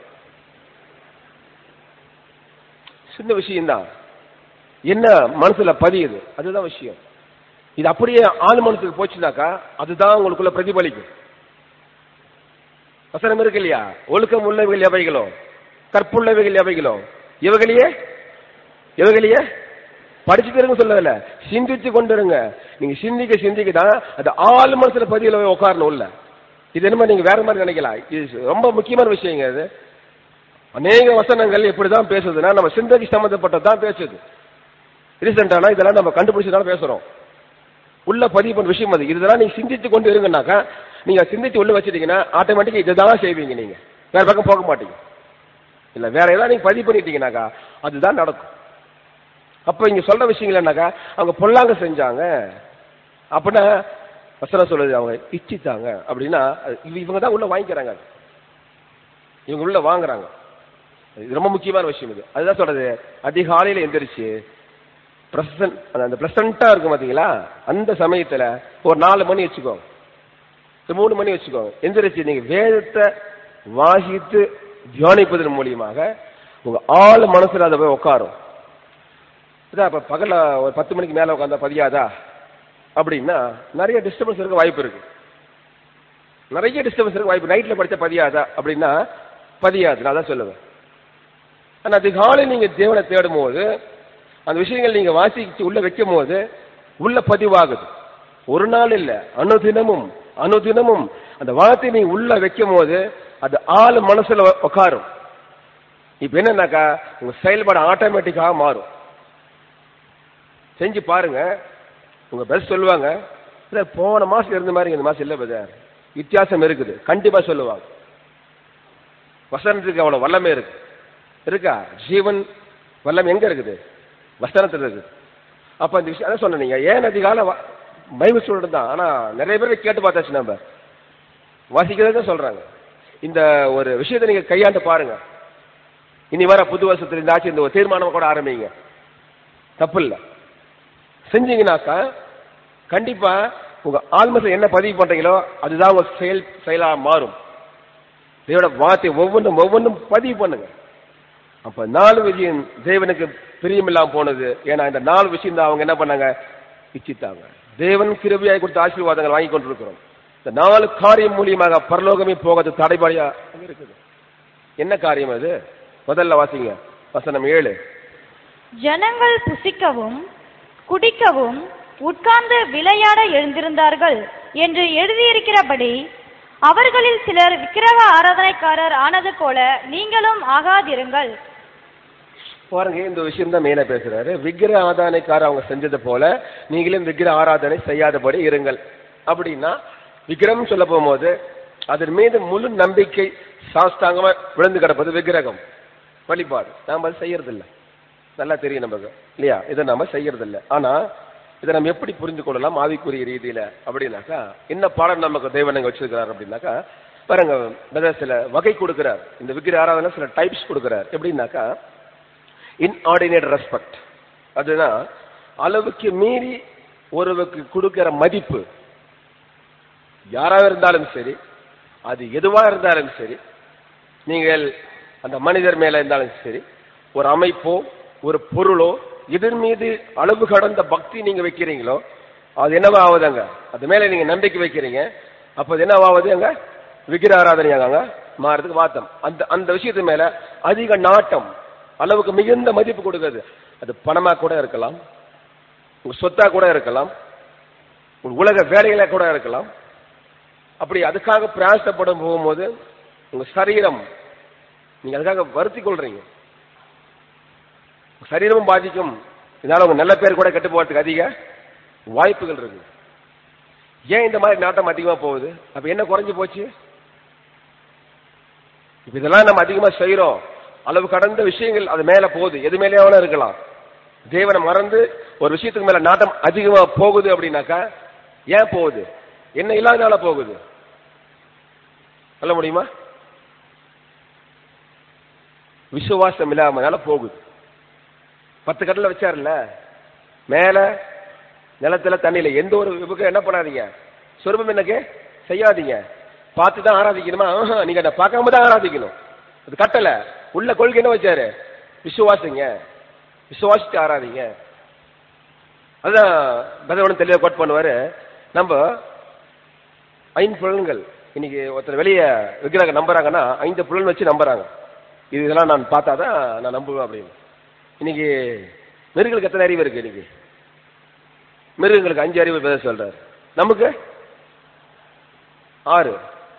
சின்ன விஷயம்தான் என்ன மனசுல பதியுது அதுதான் விஷயம் இது அப்படியே ஆள் மனசுக்கு போச்சுனாக்கா அதுதான் உங்களுக்குள்ள பிரதிபலிக்கும் வசனம் இருக்கு இல்லையா ஒழுக்கம் உள்ளவைகள் எவைகளோ கற்புள்ளவைகள் எவைகளோ இவைகளையே இவைகளையே படிச்சுட்டு இருங்க சொல்லல சிந்திச்சு கொண்டு இருங்க நீங்க சிந்திக்க சிந்திக்க தான் அது ஆள் மனசுல பதிவுல போய் உட்காரணும் உள்ள இது என்னமோ நீங்க வேற மாதிரி நினைக்கலாம் இது ரொம்ப முக்கியமான விஷயங்க இது அநேக வசனங்கள் எப்படிதான் பேசுதுன்னா நம்ம சிந்தனைக்கு சம்பந்தப்பட்டதான் பேசுது ரீசெண்டானா இதெல்லாம் நம்ம கண்டுபிடிச்சதால பேசுறோம் உள்ள பதிவு பண்ண விஷயம் அது இதெல்லாம் நீங்க சிந்திச்சு கொண்டு இருங்கனாக்கா நீங்க சிந்திச்சு உள்ள வச்சிட்டீங்கன்னா ஆட்டோமேட்டிக்கா இதுதான் செய்வீங்க நீங்க வேற பக்கம் போக மாட்டீங்க இல்ல வேற ஏதாவது நீங்க பதிவு பண்ணிட்டீங்கன்னாக்கா அதுதான் நடக்கும் அப்ப இங்க சொல்ற விஷயங்கள் என்னக்கா அவங்க பொல்லாங்க செஞ்சாங்க அப்படின்னா வசனம் சொல்லுது அவங்க இச்சித்தாங்க அப்படின்னா அது- இவ- இவங்க தான் உள்ள வாங்கிக்கிறாங்க அது. இவங்க உள்ள வாங்குறாங்க இது ரொம்ப முக்கியமான விஷயம் இது அதுதான் சொல்றது அதிகாலையில எந்திரிச்சு பிரசன் அந்த பிரசண்டா இருக்கும் பாத்தீங்களா அந்த சமயத்துல ஒரு நாலு மணி வச்சுக்கோங்க ஒரு மூணு மணி வச்சுக்கோங்க எந்திரிச்சு நீங்க வேதத்தை வாசித்து தியானிப்பதன் மூலியமாக உங்க ஆள் மனசுல அதை போய் உட்காரும் இதான் இப்ப பகல்ல ஒரு பத்து மணிக்கு மேல உட்காந்தா பதியாதா அப்படின்னா நிறைய டிஸ்டர்பன்ஸ் இருக்க வாய்ப்பு இருக்கு நிறைய டிஸ்டர்பன்ஸ் இருக்க வாய்ப்பு நைட்ல படிச்சா பதியாதா அப்படின்னா பதியாது நான் தான் சொல்லுவேன் ஆனா அதிகாலை நீங்க தேவனை தேடும் போது அந்த விஷயங்கள் நீங்க வாசிச்சு உள்ள வைக்கும் போது உள்ள பதிவாகுது ஒரு நாள் இல்ல அனுதினமும் அனுதினமும் அந்த வார்த்தையை நீங்க உள்ள வைக்கும் போது அது ஆள் மனசுல உ- உட்காரும் இப்ப என்னன்னாக்கா உங்க செயல்பாடு ஆட்டோமேட்டிக்காக மாறும் செஞ்சு பாருங்க உங்க பெஸ்ட் சொல்லுவாங்க "இல்ல, போன மாசம் இருந்த மாதிரி இந்த மாசம் இல்ல பிரதர் வித்தியாசம் இருக்குது கண்டிப்பா சொல்லுவாங்க வசனத்துக்கு அவ்வளவு வல்லமை இருக்கு இருக்கா ஜீவன் வல்லமை எங்க இருக்குது வசனத்துல இருக்குது அப்ப இந்த விஷயம் அதான் சொன்னீங்க ஏன் அதிகால பைபிள் சொல்றது தான் ஆனா நிறைய பேர் கேட்டு பார்த்தாச்சு நம்ம வாசிக்கிறதே தான் சொல்றாங்க இந்த ஒரு விஷயத்தை நீங்க கையாண்டு பாருங்க இனி வர புது வருஷத்துல இந்த ஆட்சி இந்த ஒரு தீர்மானம் கூட ஆரம்பிங்க தப்பு இல்ல செஞ்சீங்கன்னாக்கா கண்டிப்பா உங்க ஆழ்மசம் என்ன பதிவு பண்றீங்களோ அதுதான் உங்க செயல் செயலா மாறும் தேவனோட வார்த்தை ஒவ்வொன்றும் ஒவ்வொன்றும் பதிவு பண்ணுங்க அப்ப நாலு விஷயம் தேவனுக்கு பிரியமில்லாம போனது ஏன்னா இந்த நாலு விஷயம் தான் அவங்க என்ன பண்ணாங்க இச்சித்தாங்க தேவன் கிருபியாய் கொடுத்த ஆசீர்வாதங்கள் வாங்கி கொண்டிருக்கிறோம் இந்த நாலு காரியம் மூலியமாக பரலோகமே போகிறது தடைபாடியா இருக்குது என்ன காரியம் அது முதல்ல வாசிங்க வசனம் ஏழு ஜனங்கள் புசிக்கவும் குடிக்கவும் உட்கார்ந்து விளையாட எழுந்திருந்தார்கள் என்று எழுதியிருக்கிறபடி அவர்களில் சிலர் விக்கிரக ஆராதனைக்காரர் ஆனது போல நீங்களும் ஆகாதிருங்கள் பாருங்க இந்த விஷயம் தான் மெயினா பேசுறாரு விக்கிர ஆராதனைக்கார அவங்க செஞ்சது போல நீங்களும் விக்கிர ஆராதனை செய்யாதபடி இருங்கள் அப்படின்னா விக்கிரம் சொல்ல போகும்போது அதன் மீது முழு நம்பிக்கை சாஸ்தாங்கமா விழுந்து கிடப்பது விக்கிரகம் வழிபாடு நாம் அது செய்யறது இல்ல நல்லா தெரியும் நமக்கு இல்லையா இதை நாம செய்யறது இல்ல ஆனா இதை நம்ம எப்படி புரிந்து கொள்ளலாம் ஆவிக்குரிய ரீதியில அப்படின்னாக்கா என்ன பாடம் நமக்கு தேவனங்க வச்சிருக்கிறார் அப்படின்னாக்கா பாருங்க brother சில வகை கொடுக்கிறார் இந்த விக்கிர ஆராதனை சில டைப்ஸ் கொடுக்கிறார் எப்படின்னாக்கா இன்ஆர்டினேட் ரெஸ்பெக்ட் அதுதான் அளவுக்கு மீறி ஒருவருக்கு கொடுக்கிற மதிப்பு யாராக இருந்தாலும் சரி அது எதுவா இருந்தாலும் சரி நீங்கள் அந்த மனிதர் மேல இருந்தாலும் சரி ஒரு அமைப்போ ஒரு பொருளோ எதிர் மீது அளவு கடந்த பக்தி நீங்க வைக்கிறீங்களோ அது என்னவா ஆகுதுங்க அது மேல நீங்க நம்பிக்கை வைக்கிறீங்க அப்ப அது என்னவாகுது அங்க விக்கிர ஆராதனையாங்க மாறதுக்கு வாத்தம் அந்த அந்த விஷயத்து மேல அதிக நாட்டம் அளவுக்கு மிகுந்த மதிப்பு கொடுக்குது அது பணமா கூட இருக்கலாம் உங்க சொத்தா கூட இருக்கலாம் உங்க உலக வேலைகளா கூட இருக்கலாம் அப்படி அதுக்காக பிரயாசப்படும் போகும்போது உங்க சரீரம் நீங்க அதுக்காக வருத்தி கொள்றீங்க உங்க சரீரமும் பாதிக்கும் இதனால உங்க நல்ல பேர் கூட கெட்டு போறதுக்கு அதிக வாய்ப்புகள் இருக்கு ஏன் இந்த மாதிரி நாட்டம் அதிகமா போகுது அப்ப என்ன குறைஞ்சு போச்சு இப்ப இதெல்லாம் நம்ம அதிகமா செய்யறோம் அளவு கடந்த விஷயங்கள் அது மேல போகுது எது மேலேயாவது இருக்கலாம் தேவனை மறந்து ஒரு விஷயத்துக்கு மேல நாட்டம் அதிகமா போகுது அப்படின்னாக்கா ஏன் போகுது என்ன இல்லாதனால போகுது சொல்ல முடியுமா விசுவாசம் இல்லாமனால போகுது பத்து கட்டில வச்சாருல்ல மேல நிலத்துல தண்ணியில எந்த ஒரு விபக்கம் என்ன பண்ணாதீங்க சொருபம் என்னக்கு செய்யாதீங்க பார்த்து தான் ஆராதிக்கணுமா ஆஹா, நீங்க அதை பார்க்காம தான் ஆராதிக்கணும் அது கட்டல உள்ள கொள்கை என்ன வச்சாரு விசுவாசிங்க விசுவாசித்து ஆராதிங்க அதான் பகவான் தெளிவாக கோட் பண்ணுவாரு நம்ம ஐம்புலன்கள் இன்னைக்கு ஒருத்தர் வெளியே விக்கிரக நம்புறாங்கன்னா ஐந்து புலன் வச்சு நம்புறாங்க இது இதெல்லாம் நான் பார்த்தாதான் நான் நம்புவேன் அப்படின்னு இன்னைக்கு மிருகங்களுக்கு எத்தனை அறிவு இருக்கு இன்னைக்கு மிருகங்களுக்கு அஞ்சு அறிவு பேச சொல்றாரு நமக்கு ஆறு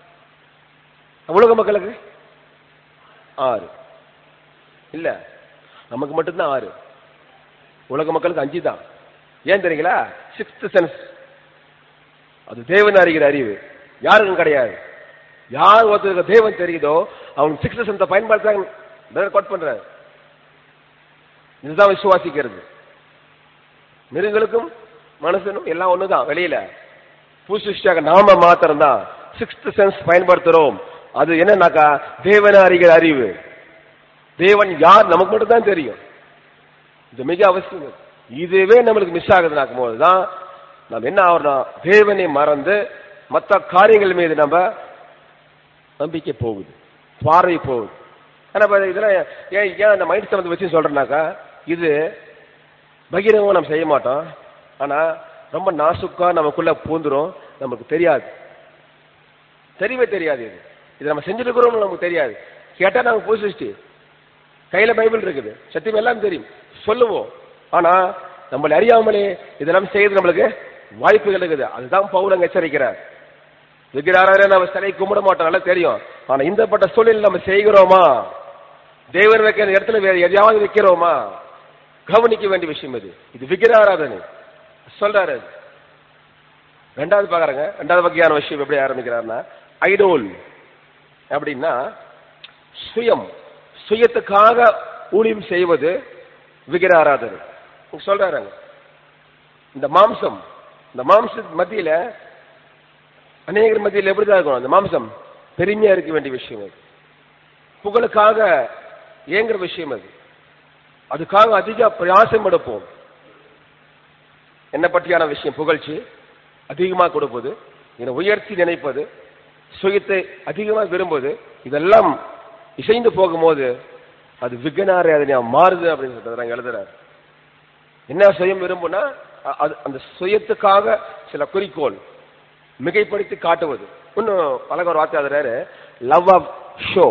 உலக மக்களுக்கு ஆறு இல்ல நமக்கு மட்டும்தான் ஆறு உலக மக்களுக்கு அஞ்சு தான் ஏன் தெரியுங்களா சிக்ஸ்த் சென்ஸ் அது தேவன் அறிகிற அறிவு யாருக்கும் கிடையாது யார் ஒருத்தருக்கு தேவன் தெரியுதோ அவன் சிக்ஸ்த் சென்ஸை பயன்படுத்தாங்க கோட் பண்றாரு இதுதான் விசுவாசிக்கிறது மிருகங்களுக்கும் மனுஷனும் எல்லாம் ஒண்ணுதான் வெளியில புதுசிஷ்டாக நாம மாத்திரம் தான் சிக்ஸ்த் சென்ஸ் பயன்படுத்துறோம் அது என்னன்னாக்கா தேவன அறிகிற அறிவு தேவன் யார் நமக்கு மட்டும் தான் தெரியும் இது மிக அவசியம் இதுவே நம்மளுக்கு மிஸ் ஆகுதுனாக்கும் போதுதான் நம்ம என்ன ஆகிறோம் தேவனை மறந்து மற்ற காரியங்கள் மீது நம்ம நம்பிக்கை போகுது பார்வை போகுது ஆனா இப்ப இதெல்லாம் ஏன் ஏன் அந்த மைண்ட் சம்பந்த வச்சு சொல்றேன்னாக்கா இது பகிரங்கமா நம்ம செய்ய மாட்டோம் ஆனா ரொம்ப நாசுக்கா நமக்குள்ள பூந்துரும் நமக்கு தெரியாது தெரியவே தெரியாது இது இது நம்ம செஞ்சுருக்கிறோம் நமக்கு தெரியாது கேட்டா நமக்கு புது சிருஷ்டி கையில பைபிள் இருக்குது சத்தியம் எல்லாம் தெரியும் சொல்லுவோம் ஆனா நம்மளை அறியாமலே இதெல்லாம் செய்யறது நம்மளுக்கு வாய்ப்புகள் இருக்குது அதுதான் பவுலங்க எச்சரிக்கிறார் விக்கிராரே நம்ம சிலை கும்பிட மாட்டோம் நல்லா தெரியும் ஆனா இந்த பட்ட சூழலில் நம்ம செய்கிறோமா தேவன் வைக்கிற இடத்துல வேற எதையாவது வைக்கிறோமா கவனிக்க வேண்டிய விஷயம் இது இது விக்கிராராதனை சொல்றாரு அது. ரெண்டாவது பாக்குறாங்க ரெண்டாவது வகையான விஷயம் எப்படி ஆரம்பிக்கிறாருன்னா ஐடோல் அப்படின்னா சுயம் சுயத்துக்காக ஊழியம் செய்வது விக்கிர ஆராதனை இங்க சொல்றாருங்க இந்த மாம்சம் இந்த மாம்ச மத்தியில அநேகர் மத்தியில் எப்படிதான் இருக்கணும் அந்த மாம்சம் பெருமையா இருக்க வேண்டிய விஷயம் அது புகழுக்காக ஏங்குற விஷயம் அது அதுக்காக அதிக பிரயாசம் எடுப்போம் என்ன பற்றியான விஷயம் புகழ்ச்சி அதிகமா கொடுப்பது என்னை உயர்த்தி நினைப்பது சுயத்தை அதிகமா விரும்புவது இதெல்லாம் இசைந்து போகும்போது அது விகனாரதனையா மாறுது அப்படின்னு சொல்றாங்க எழுதுறாரு என்ன சுயம் விரும்புனா அ- அது அந்த சுயத்துக்காக சில குறிக்கோள் மிகைப்படுத்தி காட்டுவது இன்னும் அழகா ஒரு வார்த்தை எழுதுறாரு லவ் ஆஃப் ஷோ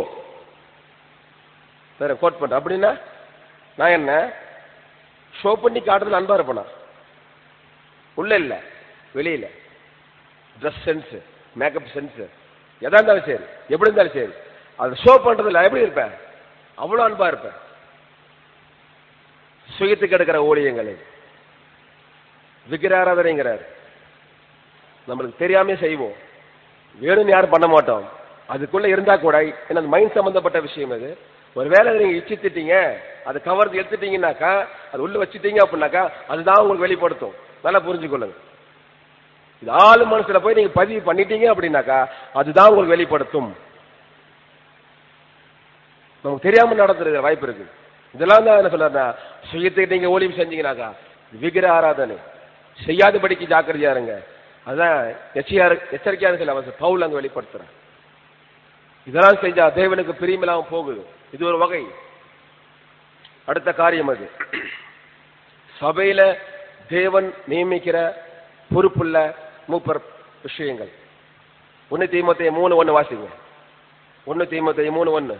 வேற கோட் பண்ற அப்படின்னா நான் என்ன ஷோ பண்ணி காட்டுறதுல அன்பா இருப்பேனா உள்ள இல்ல வெளியில ட்ரெஸ் சென்ஸ் மேக்கப் சென்ஸ் எதா இருந்தாலும் சரி எப்படி இருந்தாலும் சரி அது ஷோ பண்றதுல எப்படி இருப்பேன் அவ்வளவு அன்பா இருப்பேன் சுயத்துக்கு எடுக்கிற ஊழியங்களை விக்கிராராதனைங்கிறார் நம்மளுக்கு தெரியாம செய்வோம் வேணும்னு யாரும் பண்ண மாட்டோம் அதுக்குள்ள இருந்தா கூட ஏன்னா மைண்ட் சம்பந்தப்பட்ட விஷயம் அது ஒருவேளை நீங்க இச்சித்துட்டீங்க அதை கவர்ந்து எடுத்துட்டீங்கன்னாக்கா அது உள்ள வச்சுட்டீங்க அப்படின்னாக்கா அதுதான் உங்களுக்கு வெளிப்படுத்தும் நல்லா புரிஞ்சுக்கொள்ளுங்க இது ஆளு மனசுல போய் நீங்க பதிவு பண்ணிட்டீங்க அப்படின்னாக்கா அதுதான் உங்களுக்கு வெளிப்படுத்தும் நமக்கு தெரியாம நடந்துருக்க வாய்ப்பு இருக்கு இதெல்லாம் தான் என்ன சொல்றேன்னா சுயத்துக்கு நீங்க ஊழியம் செஞ்சீங்கன்னாக்கா விக்கிர ஆராதனை செய்யாதபடிக்கு ஜாக்கிரதையா இருங்க அதான் எச்சரிக்கையா எச்சரிக்கையா சொல்ல அவன் பவுல் அங்க வெளிப்படுத்துறேன் இதெல்லாம் செஞ்சா தேவனுக்கு பிரியமில்லாம போகுது இது ஒரு வகை அடுத்த காரியம் அது சபையில தேவன் நியமிக்கிற பொறுப்புள்ள மூப்பர் விஷயங்கள் ஒன்னு தீமத்தைய மூணு ஒன்னு வாசிங்க ஒன்னு தீமத்தைய மூணு ஒன்னு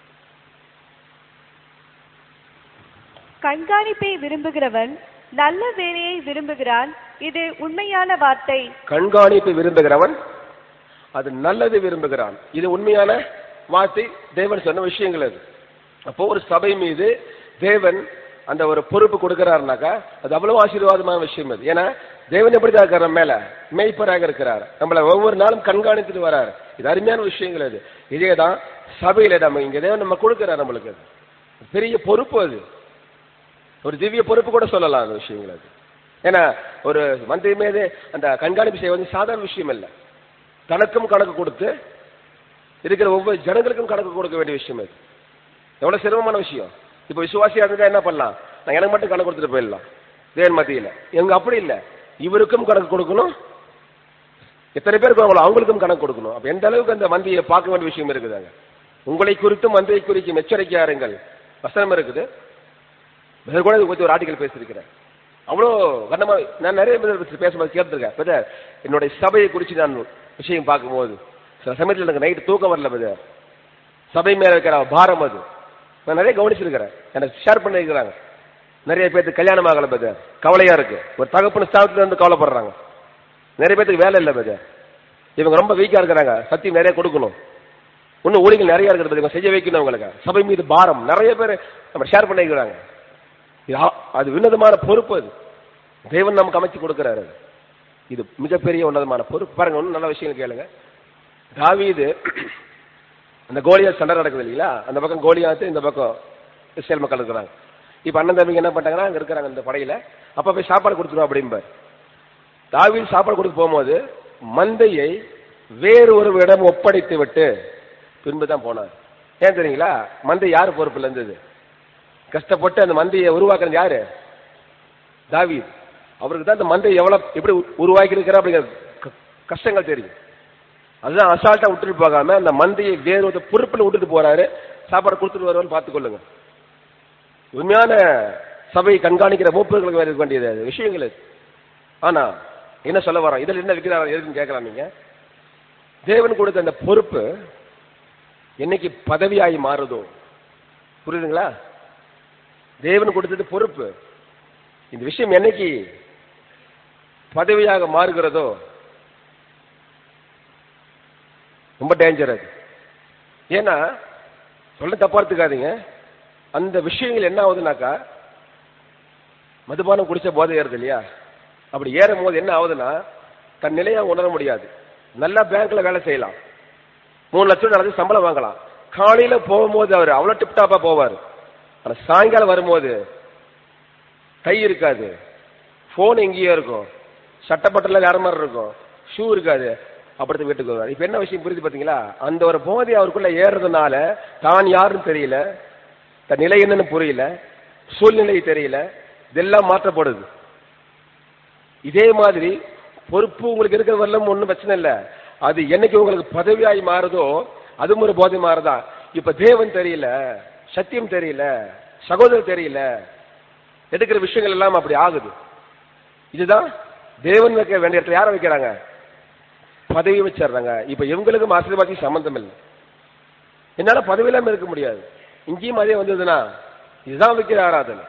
கண்காணிப்பை விரும்புகிறவன் நல்ல வேலையை விரும்புகிறான் இது உண்மையான வார்த்தை கண்காணிப்பு விரும்புகிறவன் அது நல்லது விரும்புகிறான் இது உண்மையான வார்த்தை தேவன் சொன்ன விஷயங்கள் அது அப்போ ஒரு சபை மீது தேவன் அந்த ஒரு பொறுப்பு கொடுக்கிறாருனாக்கா அது அவ்வளவு ஆசீர்வாதமான விஷயம் அது ஏன்னா தேவன் எப்படி தான் இருக்கிற மேல மேய்ப்பராக இருக்கிறார் நம்மள ஒவ்வொரு நாளும் கண்காணித்துட்டு வராரு இது அருமையான விஷயங்கள் அது இதே தான் சபையில நம்ம இங்க தேவன் நம்ம கொடுக்கிறார் நம்மளுக்கு அது பெரிய பொறுப்பு அது ஒரு திவ்ய பொறுப்பு கூட சொல்லலாம் அந்த விஷயங்கள் அது ஏன்னா ஒரு மந்திரி மீது அந்த கண்காணிப்பு செய்ய வந்து சாதாரண விஷயம் இல்லை தனக்கும் கணக்கு கொடுத்து இருக்கிற ஒவ்வொரு ஜனங்களுக்கும் கணக்கு கொடுக்க வேண்டிய விஷயம் அது எவ்வளவு சிரமமான விஷயம் இப்ப விசுவாசியா இருந்தா என்ன பண்ணலாம் நான் எனக்கு மட்டும் கணக்கு கொடுத்துட்டு போயிடலாம் தேவன் மத்தியில எங்க அப்படி இல்ல இவருக்கும் கணக்கு கொடுக்கணும் எத்தனை பேர் இருக்காங்களோ அவங்களுக்கும் கணக்கு கொடுக்கணும் அப்ப எந்த அளவுக்கு அந்த மந்தியை பார்க்க வேண்டிய விஷயம் இருக்குதாங்க உங்களை குறித்தும் மந்தியை குறிக்கும் எச்சரிக்கையா இருங்கள் வசனம் இருக்குது பிரதர் கூட இது பத்தி ஒரு ஆர்டிகல் பேசியிருக்கிறேன் அவ்வளோ கண்ணமா நான் நிறைய பேர் பத்தி பேசும்போது கேட்டிருக்கேன் பிரதர் என்னுடைய சபையை குறித்து நான் விஷயம் பார்க்கும்போது சில சமயத்தில் எனக்கு நைட்டு தூக்கம் வரல பிரதர் சபை மேல இருக்கிற பாரம் அது நான் நிறைய கவனிச்சிருக்கிறேன் எனக்கு ஷேர் பண்ணிருக்கிறாங்க நிறைய பேருக்கு கல்யாணம் ஆகல பிரதர் கவலையா இருக்கு ஒரு தகப்பன ஸ்தானத்துல இருந்து கவலைப்படுறாங்க நிறைய பேருக்கு வேலை இல்லை பிரதர் இவங்க ரொம்ப வீக்கா இருக்கிறாங்க சத்தியம் நிறைய கொடுக்கணும் இன்னும் ஊழிகள் நிறைய இருக்கிறது இவங்க செய்ய வைக்கணும் அவங்களுக்கு சபை மீது பாரம் நிறைய பேர் நம்ம ஷேர் பண்ணிக்கிறாங்க இது ஆ- அது உன்னதமான பொறுப்பு அது தேவன் நமக்கு அமைச்சு கொடுக்கிறாரு அது. இது மிகப்பெரிய உன்னதமான பொறுப்பு பாருங்க ஒன்றும் நல்ல விஷயம் கேளுங்க தாவீது அந்த கோலியாத் சண்டை நடக்குது இல்லைங்களா அந்த பக்கம் கோலியாத்து இந்த பக்கம் இஸ்ரேல் மக்கள் இருக்கிறாங்க இப்ப அண்ணன் தம்பிங்க என்ன பண்றாங்கன்னா அங்க இருக்கிறாங்க இந்த படையில அப்ப போய் சாப்பாடு கொடுத்துருவோம் அப்படிம்பார் தாவீது சாப்பாடு கொடுக்க போகும்போது மந்தையை வேறு ஒரு இடம் ஒப்படைத்து விட்டு பின்பு தான் போனார் ஏன் தெரியுங்களா மந்தை யார் பொறுப்புல இருந்தது கஷ்டப்பட்டு அந்த மந்தையை உருவாக்குறது யாரு தாவீது அவருக்கு தான் அந்த மந்தை எவ்வளவு எப்படி உருவாக்கி இருக்கிற அப்படிங்கிற க- கஷ்டங்கள் தெரியும் அதுதான் அசால்ட்டா விட்டுட்டு போகாம அந்த மந்தையை வேறு ஒரு பொறுப்புல விட்டுட்டு போறாரு சாப்பாடு கொடுத்துட்டு வருவான்னு பார்த்துக்கொள்ளுங்க உண்மையான சபையை கண்காணிக்கிற மூப்பர்களுக்கு வேற இருக்க வேண்டியது அது விஷயங்கள் இது. ஆனா என்ன சொல்ல வரோம் இதில் என்ன விற்கிறார் எதுக்குன்னு கேட்கலாம் நீங்க தேவன் கொடுத்த அந்த பொறுப்பு என்னைக்கு பதவியாகி மாறுதோ புரியுதுங்களா தேவன் கொடுத்தது பொறுப்பு இந்த விஷயம் என்னைக்கு பதவியாக மாறுகிறதோ ரொம்ப டேஞ்சர் அது ஏன்னா சொல்ல தப்பா எடுத்துக்காதீங்க அந்த விஷயங்கள் என்ன ஆகுதுனாக்கா மதுபானம் குடிச்ச போதை ஏறுது இல்லையா அப்படி ஏறும் போது என்ன ஆகுதுன்னா தன் நிலையை உணர முடியாது நல்லா பேங்க்ல வேலை செய்யலாம் மூணு லட்சம் நடந்து சம்பளம் வாங்கலாம் காலையில போகும்போது அவர் அவ்வளவு டிப்டாப்பா போவார் ஆனா சாயங்காலம் வரும்போது கை இருக்காது போன் எங்கேயோ இருக்கும் சட்டப்பட்டல வேற மாதிரி இருக்கும் ஷூ இருக்காது அப்படி வீட்டுக்கு வருவார் இப்ப என்ன விஷயம் புரியுது பாத்தீங்களா அந்த ஒரு போதை அவருக்குள்ள ஏறுறதுனால தான் யாருன்னு தெரியல தன் நிலை என்னன்னு புரியல சூழ்நிலை தெரியல இதெல்லாம் மாற்றப்படுது இதே மாதிரி பொறுப்பு உங்களுக்கு இருக்கிற வரலும் ஒன்றும் பிரச்சனை இல்லை அது என்னைக்கு உங்களுக்கு பதவியாகி மாறுதோ அதுவும் ஒரு போதை மாறுதான் இப்ப தேவன் தெரியல சத்தியம் தெரியல சகோதரர் தெரியல எடுக்கிற விஷயங்கள் எல்லாம் அப்படி ஆகுது இதுதான் தேவன் வைக்க வேண்டிய இடத்துல யாரை வைக்கிறாங்க பதவி வச்சிடுறாங்க இப்ப இவங்களுக்கும் ஆசீர்வாதி சம்பந்தம் இல்லை என்னால பதவி இல்லாம இருக்க முடியாது இங்கேயும் அதே வந்ததுன்னா இதுதான் வைக்கிற ஆராதனை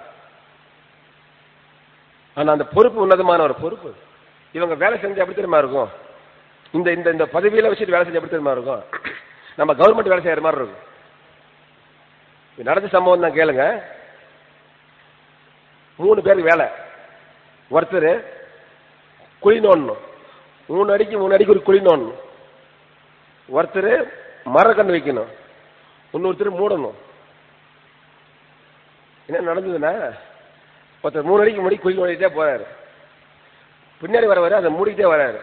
ஆனா அந்த பொறுப்பு உன்னதமான ஒரு பொறுப்பு இவங்க வேலை செஞ்சு எப்படி தெரியுமா இருக்கும் இந்த இந்த இந்த பதவியில வச்சுட்டு வேலை செஞ்சு எப்படி தெரியுமா இருக்கும் நம்ம கவர்மெண்ட் வேலை செய்யற மாதிரி இருக்கும் இது நடந்த சம்பவம் தான் கேளுங்க மூணு பேருக்கு வேலை ஒருத்தர் குழி நோண்டணும் மூணு அடிக்கு மூணு அடிக்கு ஒரு குழி நோண்டணும் ஒருத்தர் மரக்கன்று வைக்கணும் இன்னொருத்தர் மூடணும் என்ன நடந்ததுன்னா ஒருத்தர் மூணு அடிக்கு முடி குழி நோண்டிட்டே போறாரு பின்னாடி வரவரு அதை மூடிக்கிட்டே வராரு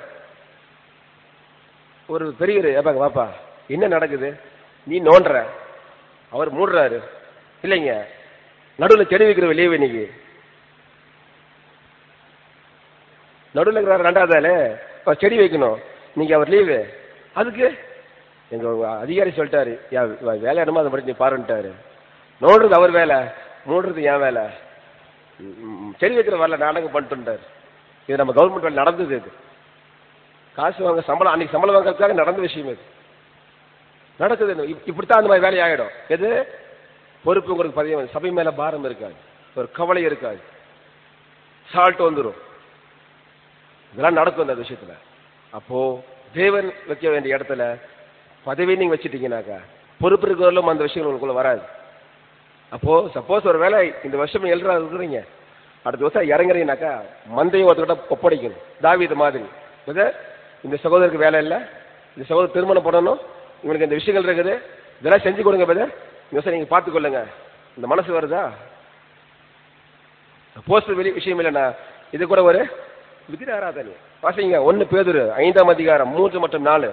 ஒரு பெரியவர் ஏப்பாங்க வாப்பா என்ன நடக்குது நீ நோண்டுற அவர் மூடுறாரு இல்லைங்க நடுவில் செடி வைக்கிற லீவு இன்னைக்கு நடுவில் இருக்கிற ரெண்டாவது ஆளு அவர் செடி வைக்கணும் நீங்க அவர் லீவு அதுக்கு எங்க அதிகாரி சொல்லிட்டாரு யா வே- வேலை இடமா அதை படி நீ பாருன்ட்டாரு நோடுறது அவர் வேலை மூடுறது என் வேலை ம், ம், செடி வைக்கிற வரல நாடகம் பண்ணிட்டுட்டார் இது நம்ம கவர்மெண்ட் வேலை நடந்தது இது காசு வாங்க சம்பளம் அன்னைக்கு சம்பளம் வாங்குறதுக்காக நடந்த விஷயம் இது நடக்குது இது. இப்- இப்படித்தான் அந்த மாதிரி வேலை ஆயிடும் எது பொறுப்பு உங்களுக்கு பதிவு சபை மேல பாரம் இருக்காது ஒரு கவலை இருக்காது சால்ட் வந்துடும் இதெல்லாம் நடக்கும் அந்த விஷயத்துல அப்போ தேவன் வைக்க வேண்டிய இடத்துல பதவி நீங்க வச்சிட்டீங்கன்னாக்கா பொறுப்பு இருக்கிறவர்களும் அந்த விஷயங்கள் உங்களுக்குள்ள வராது அப்போ சப்போஸ் ஒரு வேலை இந்த வருஷம் எழுறா இருக்கிறீங்க அடுத்த வருஷம் இறங்குறீங்கனாக்கா மந்தையும் ஒருத்தர்கிட்ட ஒப்படைக்கணும் தாவீது மாதிரி இது இந்த சகோதரருக்கு வேலை இல்லை இந்த சகோதரர் திருமணம் பண்ணணும் இவனுக்கு இந்த விஷயங்கள் இருக்குது இதெல்லாம் செஞ்சு கொடுங்க பிரதர் இந்த வருஷம் நீங்க பார்த்துக்கொள்ளுங்க இந்த மனசு வருதா சப்போஸ் வெளி விஷயம் இல்லைண்ணா இது கூட ஒரு விக்கிர ஆராதனை வாசிங்க ஒன்னு பேதுரு ஐந்தாம் அதிகாரம் மூன்று மற்றும் நாலு